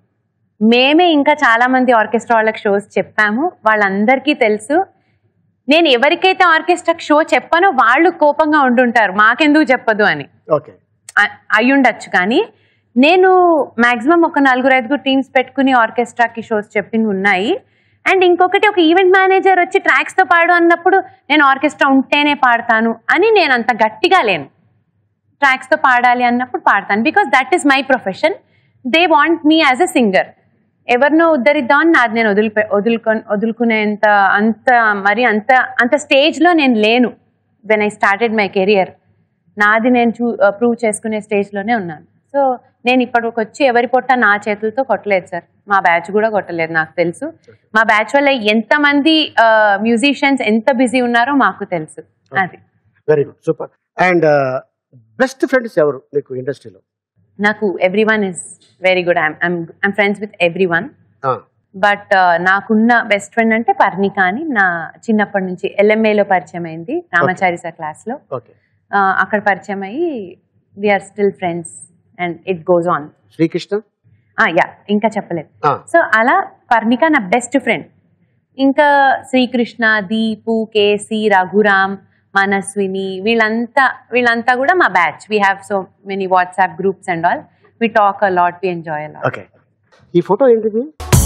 మేమే ఇంకా చాలా మంది ఆర్కెస్ట్రా వాళ్ళకి షోస్ చెప్పాము వాళ్ళందరికీ తెలుసు నేను ఎవరికైతే ఆర్కెస్ట్రాకి షో చెప్పానో వాళ్ళు కోపంగా ఉండుంటారు మాకెందుకు చెప్పదు అని ఓకే అ- అయ్యుండొచ్చు కానీ నేను మాక్సిమం ఒక నలుగురు ఐదుగురు టీమ్స్ పెట్టుకుని ఆర్కెస్ట్రాకి షోస్ చెప్పినవి ఉన్నాయి అండ్ ఇంకొకటి ఒక ఈవెంట్ మేనేజర్ వచ్చి ట్రాక్స్ తో పాడు అన్నప్పుడు నేను ఆర్కెస్ట్రా ఉంటేనే పాడతాను అని నేను అంత గట్టిగా లేను ట్రాక్స్ తో పాడాలి అన్నప్పుడు పాడతాను because that is my profession they want me as a singer ఎవరినో ఉద్ధరిద్దామని నాది నేను వదులుపే వదులుకొని వదులుకునేంత అంత మరి అంత అంత స్టేజ్లో నేను లేను when I started my career నాది నేను చూ ప్రూవ్ చేసుకునే స్టేజ్లోనే ఉన్నాను సో నేను ఇప్పటికి వచ్చి ఎవరి పొట్ట నా చేతులతో కొట్టలేదు సార్ మా బ్యాచ్ కూడా కొట్టలేదు నాకు తెలుసు మా బ్యాచ్ వల్ల ఎంతమంది మ్యూజిషియన్స్ ఎంత బిజీ ఉన్నారో మాకు తెలుసు అది very good super and best friends ఎవరు నీకు ఇండస్ట్రీలో నాకు everyone is very good I'm friends with everyone but నాకున్న బెస్ట్ ఫ్రెండ్ అంటే పర్ణిక అని నా చిన్నప్పటి నుంచి ఎల్ఎంఏలో పరిచయం అయింది రామాచారి సార్ క్లాస్లో ఓకే అక్కడ పరిచయం అయ్యి we are still friends and it goes on Srikrishna yeah ఇంకా చెప్పలేదు Ah. సో అలా పర్ణిక నా బెస్ట్ ఫ్రెండ్ ఇంకా శ్రీకృష్ణ దీపు కేసి రఘురామ్ మనస్విని వీళ్ళంతా వీళ్ళంతా కూడా మా batch we have so many WhatsApp groups and all we talk a lot we enjoy a lot okay ఈ ఫోటో ఏంటిది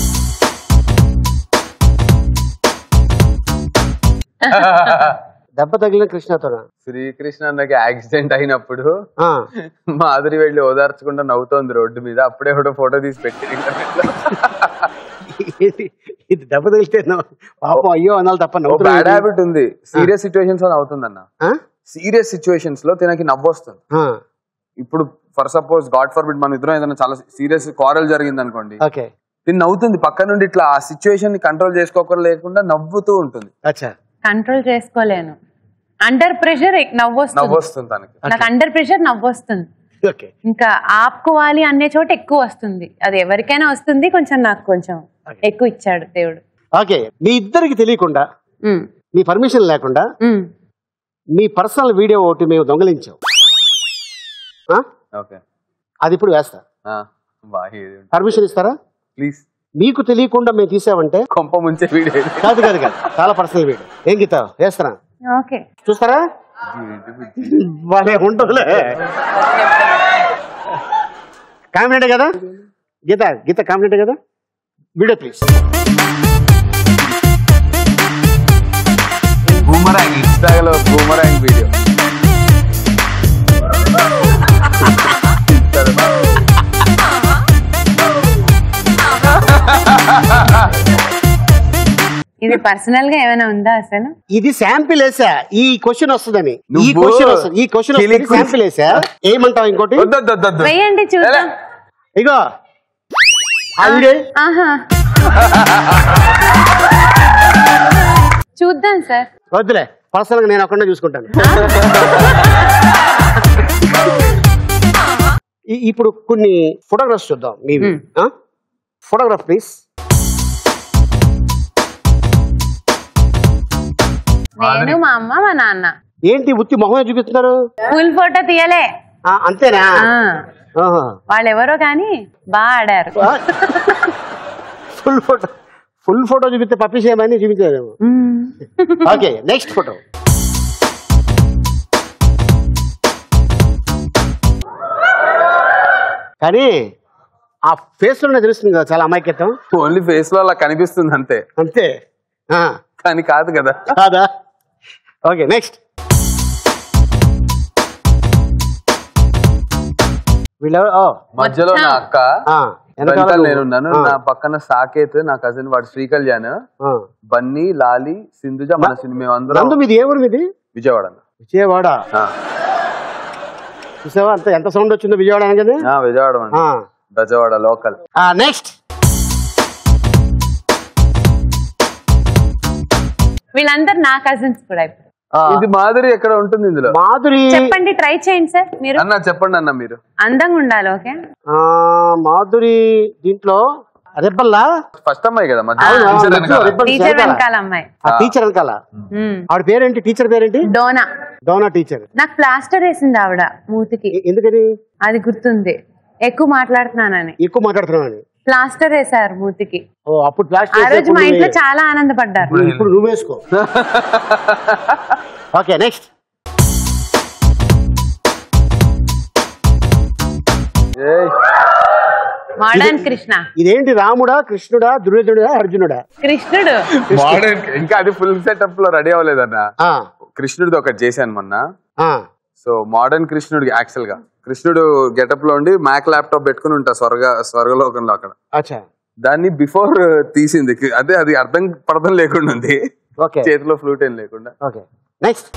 దెబ్బ తగిలిన కృష్ణతోనా శ్రీకృష్ణ అన్నకి యాక్సిడెంట్ అయినప్పుడు ఆ, మాధురి వెళ్ళి ఓదార్చకుండా నవ్వుతోంది రోడ్డు మీద అప్పుడే ఒకటో ఫోటో తీసి పెట్టి ఇది ఇది దెబ్బ తగిలితే నవ్వు- పాపం అయ్యో అనాలి తప్ప బ్యాడ్ నవ్వుతున్నాడు. హ్యాబిట్ ఉంది సీరియస్ సిచ్యువేషన్స్ లో నవ్వుతుందన్న ఆ? సీరియస్ సిచ్యువేషన్స్ లో తినకి నవ్వు వస్తుంది ఆ, ఇప్పుడు for suppose god forbid మన ఇద్దరం ఏదైనా చాలా సీరియస్ కారల్ జరిగింది అనుకోండి ఓకే దీన్ని నవ్వుతుంది పక్క నుండి ఇట్లా ఆ సిచ్యువేషన్ ని కంట్రోల్ చేసుకోకుండా లేకుండా నవ్వుతూ ఉంటుంది అచ్చా కంట్రోల్ చేసుకోలేను అండర్ ప్రెషర్ నవ్వు నవ్వు వస్తుంది వస్తుంది తనకి నాకు అండర్ ప్రెషర్ నవ్వు వస్తుంది ఓకే ఇంకా ఆపుకోవాలి అనే చోట ఎక్కువ వస్తుంది అది ఎవరికైనా వస్తుంది కొంచెం నాకు కొంచెం ఎక్కువ ఇచ్చాడు దేవుడు ఓకే మీ ఇద్దరికి తెలియకుండా ఉమ్, మీ పర్మిషన్ లేకుండా ఉమ్. మీ పర్సనల్ వీడియో ఒకటి మేము దొంగలించాం ఆ? ఓకే అది ఇప్పుడు వేస్తా బాగా పర్మిషన్ ఇస్తారా ప్లీజ్ మీకు తెలియకుండా మేము తీసామంటే కొంప ముంచే వీడియో కాదు కాదు కాదు చాలా పర్సనల్ వీడియో ఏం గీత వేస్తారా ఓకే చూస్తారా భలే ఉంటుందిలే కామినెంట్ కదా గీత గీత కామినెంట్ కదా వీడియో ప్లీజ్ బూమరాంగ్ ఇన్స్టాలో బూమరాంగ్ వీడియో ఇది పర్సనల్ గా ఏమైనా ఉందా అసలు ఇది శాంపిల్ వేసా ఈ క్వశ్చన్ వస్తుందని ఈ నువ్వు క్వశ్చన్ వస్తుంది ఈ క్వశ్చన్ కిలి వస్తుంది శాంపిల్ వేసా ఏమంటావు ఇంకోటి వద్దొద్దొద్దొద్దు. వేయండి చూద్దాం ఇగో ఆవిడే ఆహా చూద్దాం సార్ వద్దులే పర్సనల్ గా నేను ఒక్కడే చూసుకుంటాను ఈ- ఇప్పుడు కొన్ని ఫోటోగ్రాఫ్స్ చూద్దాం మీవి ఫోటోగ్రాఫ్ ప్లీజ్ నేను మా అమ్మ మా నాన్న ఏంటి ఉత్తి మొహమే చూపిస్తున్నారు ఫుల్ ఫోటో తీయలే ఆ, అంతేనా ఆ, ఆహా. వాళ్ళు ఎవరో కానీ బాగా ఆడారు ఫుల్ ఫోటో ఫుల్ ఫోటో చూపిస్తే పప్పి చేయమని చూపించారు ఓకే నెక్స్ట్ ఫోటో కానీ ఆ ఫేస్ లోనే తెలుస్తుంది కదా చాలా అమాయకత్వం ఓన్లీ ఫేస్ లో అలా కనిపిస్తుంది అంతే అంతే ఆ, కానీ కాదు కదా కాదా ఓకే నెక్స్ట్ వీళ్ళ ఓ, మధ్యలో నా అక్క ఆ, వెనకాల వెనకాల నువ్వు. నేనున్నాను ఆ, నా పక్కన సాకేత్ నా కజిన్ వాడు శ్రీకళ్యాణ్ ఆ. బన్నీ లాలి సింధుజ మన సినిమా మేమందరం నందు మీది ఏ ఊరు మీది విజయవాడ అన్న. విజయవాడ ఆ. చూసావా అంత ఎంత సౌండ్ వచ్చిందో విజయవాడ అనగానే ఆ, విజయవాడ అండి. బెజవాడ లోకల్ నెక్స్ట్ వీళ్ళందరూ నా కజిన్స్ కూడా ఇప్పుడు ఇది మాధురి ఎక్కడ ఉంటుంది ఇందులో మాధురి చెప్పండి ట్రై చేయండి సార్ మీరు అన్న చెప్పండి అన్న మీరు అందంగా ఉండాలి ఓకే ఆ, మాధురి దీంట్లో రెబ్బల్లా ఫస్ట్ అమ్మాయి కదా మధ్య అవును, teacher అవును, వెనకాల. రిబ్బన్ టీచర్ వెనకాల. వెనకాల అమ్మాయి ఆ టీచర్ వెనకాల మ్మ్. ఆవిడ పేరేంటి టీచర్ పేరేంటి డోనా డోనా టీచర్ నాకు ప్లాస్టర్ వేసింది ఆవిడ మూతికి ఎందుకని అది గుర్తుంది ఎక్కువ మాట్లాడుతున్నానని ఎక్కువ మాట్లాడుతున్నావు ప్లాస్టర్ వేశారు మూతికి ఓ అప్పుడు ప్లాస్టిక్ ఆ రోజు మా ఇంట్లో చాలా ఆనందపడ్డారు ఇప్పుడు నువ్వు వేసుకో ఓకే నెక్స్ట్ ఏయ్, మోడర్న్ కృష్ణ ఇదేంటి రాముడా కృష్ణుడా దుర్యోధనుడా అర్జునుడా కృష్ణుడు modern ఇంకా అది ఫుల్ సెటప్ లో రెడీ అవ్వలేదన్న ఆ, కృష్ణుడిది ఒకటి చేశాను మొన్న ఆ, సో మోడర్న్ కృష్ణుడికి యాక్చువల్ గా కృష్ణుడు గెటప్ లో ఉండి మ్యాక్ ల్యాప్టాప్ పెట్టుకుని ఉంటా స్వర్గ స్వర్గలోకంలో అక్కడ అచ్చా దాన్ని బిఫోర్ తీసింది అదే అది అర్థం పడతం లేకుండా ఉంది ఓకే చేతిలో ఫ్లూట్ ఏం లేకుండా ఓకే నెక్స్ట్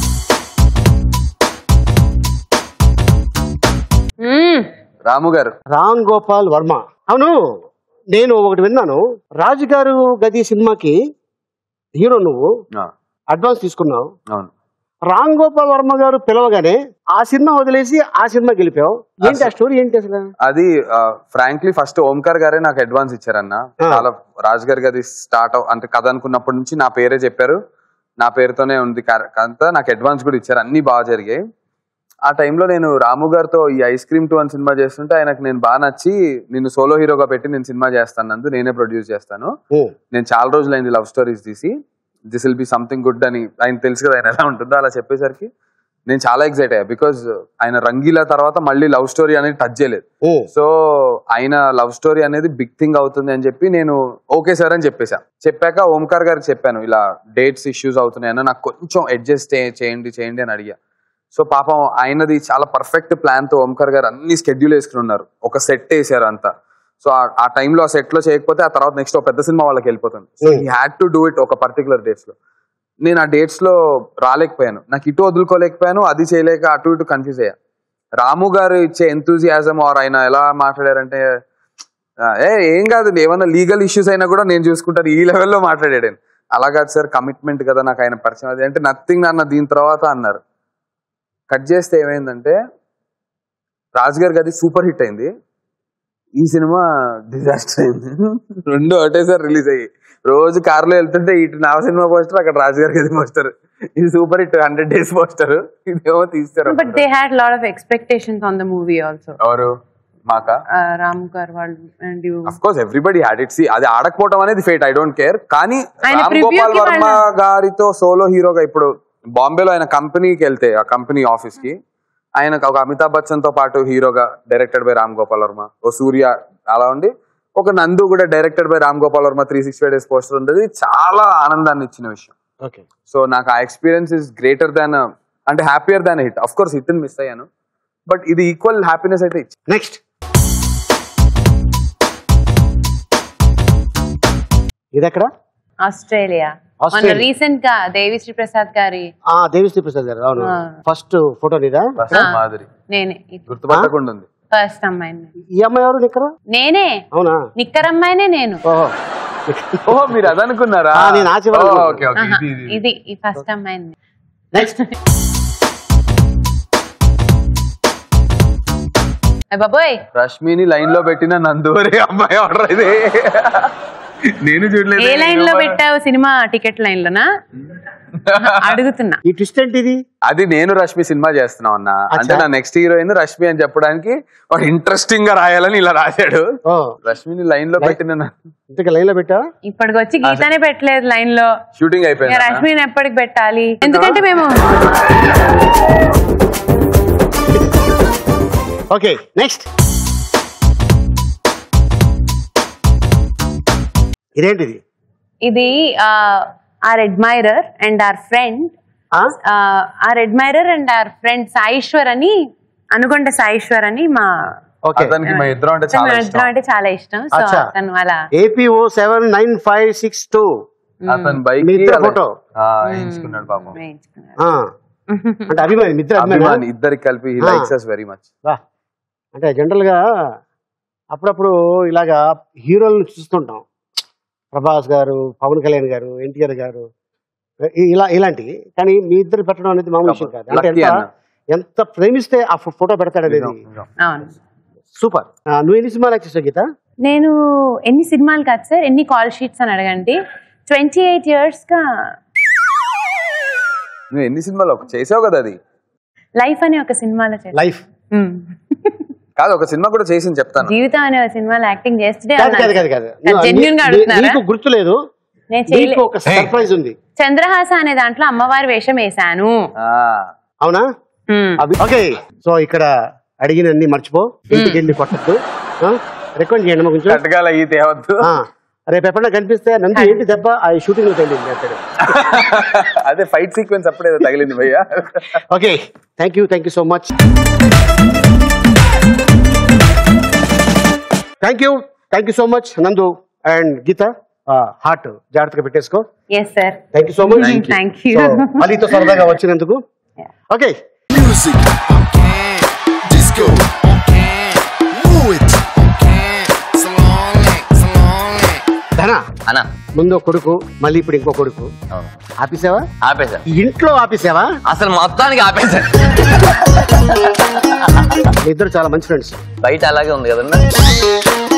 మ్మ్. రాము గారు రామ్ గోపాల్ వర్మ అవును నేను ఒకటి విన్నాను రాజుగారు గది సినిమాకి హీరో నువ్వు ఆ, అడ్వాన్స్ తీసుకున్నావు అవును రామ్ గోపాల్ వర్మ గారు పిలవగానే ఆ సినిమా వదిలేసి ఆ సినిమా గెలిపావు ఏంటి ఆ స్టోరీ ఏంటి అసలు అది ఫ్రాంక్లీ ఫస్ట్ ఓంకార్ గారే నాకు అడ్వాన్స్ ఇచ్చారన్న ఆ. చాలా రాజు గారి గది స్టార్ట్ అంటే కథ అనుకున్నప్పటి నుంచి నా పేరే చెప్పారు నా పేరుతోనే ఉంది కా- అంతా నాకు అడ్వాన్స్ కూడా ఇచ్చారు అన్ని బాగా జరిగాయి ఆ టైంలో నేను రాము గారితో ఈ ఐస్ క్రీమ్ టూ అని సినిమా చేస్తుంటే ఆయనకు నేను బాగా నచ్చి నిన్ను సోలో హీరోగా పెట్టి నేను సినిమా చేస్తాను నందు నేనే ప్రొడ్యూస్ చేస్తాను ఓ, నేను చాలా రోజులైంది లవ్ స్టోరీస్ తీసి this will be something good అని ఆయన తెలుసు కదా ఆయన ఎలా ఉంటుందో అలా చెప్పేసరికి నేను చాలా ఎక్సైట్ అయ్యా బికాజ్ ఆయన రంగీలా తర్వాత మళ్ళీ లవ్ స్టోరీ అనేది టచ్ చేయలేదు ఓ, సో ఆయన లవ్ స్టోరీ అనేది బిగ్ థింగ్ అవుతుంది అని చెప్పి నేను ఓకే సార్ అని చెప్పేసా చెప్పాక ఓంకార్ గారికి చెప్పాను ఇలా డేట్స్ ఇష్యూస్ అవుతున్నాయన్న నాకు కొంచెం అడ్జస్ట్ చేయండి చేయండి అని అడిగా సో పాపం ఆయనది చాలా పర్ఫెక్ట్ ప్లాన్ తో ఓంకార్ గారు అన్ని స్కెడ్యూల్ వేసుకుని ఉన్నారు ఒక సెట్ వేసారు అంతా సో ఆ టైంలో ఆ సెట్ లో చేయకపోతే ఆ తర్వాత నెక్స్ట్ ఒక పెద్ద సినిమా వాళ్ళకి వెళ్ళిపోతుంది so he had to do it ఒక పర్టికులర్ డేట్స్ లో నేను ఆ డేట్స్ లో రాలేకపోయాను నాకు ఇటు వదులుకోలేకపోయాను అది చేయలేక అటు ఇటు కన్ఫ్యూజ్ అయ్యా రాము గారు ఇచ్చే ఎంతూజియాజం ఆర్ ఆయన ఎలా మాట్లాడారంటే "ఆ, ఏ ఏం కాదు ఏమైనా లీగల్ ఇష్యూస్ అయినా కూడా నేను చూసుకుంటాను ఈ లెవెల్లో మాట్లాడాడు ఆయన. అలా కాదు సార్ కమిట్మెంట్ కదా నాకు ఆయన పరిచయం అది అంటే నథింగ్ అన్న దీని తర్వాత అన్నారు కట్ చేస్తే ఏమైందంటే రాజుగారి గది సూపర్ హిట్ అయింది ఈ సినిమా డిజాస్టర్ అయింది రెండు ఒకటేసారి రిలీజ్ అయ్యి రోజు కారులో వెళ్తుంటే ఇటు నా సినిమా పోస్టర్ అక్కడ రాజుగారి గది పోస్టర్ ఇది super hit hundred days poster ఇదేమో తీస్తారు but they had lot of expectations on the movie also ఎవరు మాకా రామ్ గారు వాళ్ళు and you of course everybody had it సి అది ఆడకపోవడం అనేది ఫేట్ ఐ డోంట్ కేర్ కానీ ఆయన రామ్ preview గోపాల్ కి వర్మ వాళ్ళ- గారితో సోలో హీరోగా ఇప్పుడు బాంబేలో ఆయన కంపెనీకి వెళ్తే ఆ కంపెనీ ఆఫీస్ కి ఆయన ఒక అమితాబ్ బచ్చన్ తో పాటు హీరోగా డైరెక్టెడ్ బై రామ్ గోపాల్ వర్మ ఓ సూర్య అలా ఉండి ఒక నందు కూడా directed by Ram Gopal Varma three sixty days poster ఉండేది చాలా ఆనందాన్ని ఇచ్చిన విషయం ఓకే సో నాకు ఆ ఎక్స్పీరియన్స్ ఇస్ గ్రేటర్ దాన్ అంటే happier than hit of course hit miss అయ్యాను బట్ ఇది ఈక్వల్ హ్యాపీనెస్ అయితే ఇచ్చింది నెక్స్ట్ ఇది ఎక్కడ ఆస్ట్రేలియా మొన్న ఆస్ట్రేలియా. రీసెంట్ గా దేవిశ్రీ ప్రసాద్ గారి ఆ దేవిశ్రీ ప్రసాద్ గారు అవును ఆ. ఫస్ట్ ఫోటో నీదా ఫస్ట్ మాధురి నేనే గుర్తుపట్టకుండా ఉంది ఫస్ట్ అమ్మాయిని ఈ అమ్మాయి ఎవరు నిక్కరు నేనే అవునా నిక్కరమ్మాయినే నేను ఓహో ఓహో మీరు అదనుకున్నారా ఆ, నేను ఆ చివర ఓ, అనుకున్నా. ఓకే ఓకే ఆహా, ఇది, ఇది, ఇది. ఇది ఈ ఫస్ట్ అమ్మాయిని నెక్స్ట్ అయ్ బాబోయ్ రష్మిని లైన్ లో పెట్టిన నందూరి అమ్మాయి ఆర్డర్ ఇది నేను చూడలేదు ఏ లైన్ లో పెట్టావు సినిమా టికెట్ లైన్ లోనా అడుగుతున్నా ఈ ట్విస్ట్ ఏంటి ఇది అది నేను రష్మి సినిమా చేస్తున్నాం అన్న అచ్చా. అంటే నా నెక్స్ట్ హీరోయిన్ రష్మి అని చెప్పడానికి వాడు ఇంట్రెస్టింగ్ గా రాయాలని ఇలా రాశాడు ఓ రష్మిని లైన్ లో పెట్టిన ఇంతకు లైన్ లో పెట్టావా ఇప్పటికి వచ్చి గీతానే పెట్టలేదు లైన్ లో షూటింగ్ ఇక అయిపోయింది రష్మిని ఎప్పటికి పెట్టాలి ఎందుకంటే మేము ఓకే నెక్స్ట్ ఇదేంటిది ఇది our admirer and our friend ఆ? Our admirer and our friend Saishwar అని అనుకుంటే సాయిశ్వర్ అని మా ఓకే అతనికి మా ఇద్దరం అంటే చాలా మేము ఇష్టం ఇద్దరం అంటే చాలా ఇష్టం సో అచ్చా. తను అలా APO seven nine five six two అతని బైక్ మీ ఇద్దరు photo. వేయించుకున్నాడు పాపం వేయించుకున్నారు. అంటే అభిమాని మిత్ర అభిమాని అభిమాని ఇద్దరికి కలిపి ఆ. లైక్స్ అస్ వెరీ మచ్ అంటే జనరల్ గా అప్పుడప్పుడు ఇలాగా హీరోలను చూస్తుంటాం ప్రభాస్ గారు పవన్ కళ్యాణ్ గారు ఎన్టీఆర్ గారు ఇ- ఇలా ఇలాంటివి కానీ మీ ఇద్దరు పెట్టడం అనేది మామూలు విషయం కాదు అంటే Lucky ఎంత అన్న. ఎంత ప్రేమిస్తే ఆ ఫో- ఫోటో పెడతాడు అనేది అవును సూపర్ ఆ, నువ్వు ఎన్ని సినిమాలు యాక్ట్ చేసావు గీత నేను ఎన్ని సినిమాలు కాదు సార్ ఎన్ని కాల్ షీట్స్ అని అడగండి ట్వంటీ ఎయిట్ ఇయర్స్ గా నువ్వు ఎన్ని సినిమాలు ఒక చేసావు కదా అది లైఫ్ అనే ఒక సినిమాలో చేశాను. లైఫ్ మ్మ్. కాదు ఒక సినిమా కూడా చేసి చెప్తాను జీవితం అనే ఒక సినిమాలో యాక్టింగ్ చేస్తే కాదు కాదు కాదు కాదు జెన్యున్ గా నీ- అడుగుతున్నారా నీకు గుర్తులేదు నేను నీకు చేయలే ఒక సర్ప్రైజ్ ఉంది చంద్రహాస అనే దాంట్లో అమ్మవారి వేషం వేశాను ఆ, అవునా మ్మ్. అభి- ఓకే సో ఇక్కడ అడిగినన్ని మర్చిపో ఇంటికి వెళ్ళి కొట్టద్దు రికమెండ్ చేయండి మా కొంచెం కట్టగాల ఈ తేవద్దు ఆ, రేపు ఎప్పుడైనా కనిపిస్తే నంది ఏంటి దెబ్బ ఆ షూటింగ్ లో తగిలింది అంటాడు అదే ఫైట్ సీక్వెన్స్ అప్పుడే తగిలింది భయ్యా okay thank you thank you so much thank you thank you so much Nandu and Geetha heart జాగ్రత్తగా పెట్టేసుకో yes sir thank you so much thank you అలీతో సరదాగా వచ్చినందుకు okay Music, okay. Disco, okay. Move it, okay. Salon, salon. Dhana అన్నా ముందు ఒక కొడుకు మళ్ళీ ఇప్పుడు ఇంకో కొడుకు అవును. ఆపేసావా ఆపేసా ఈ ఇంట్లో ఆపేసావా అసలు మొత్తానికి ఆపేసా మీ ఇద్దరు చాలా మంచి ఫ్రెండ్స్ బయట అలాగే ఉంది కదన్నా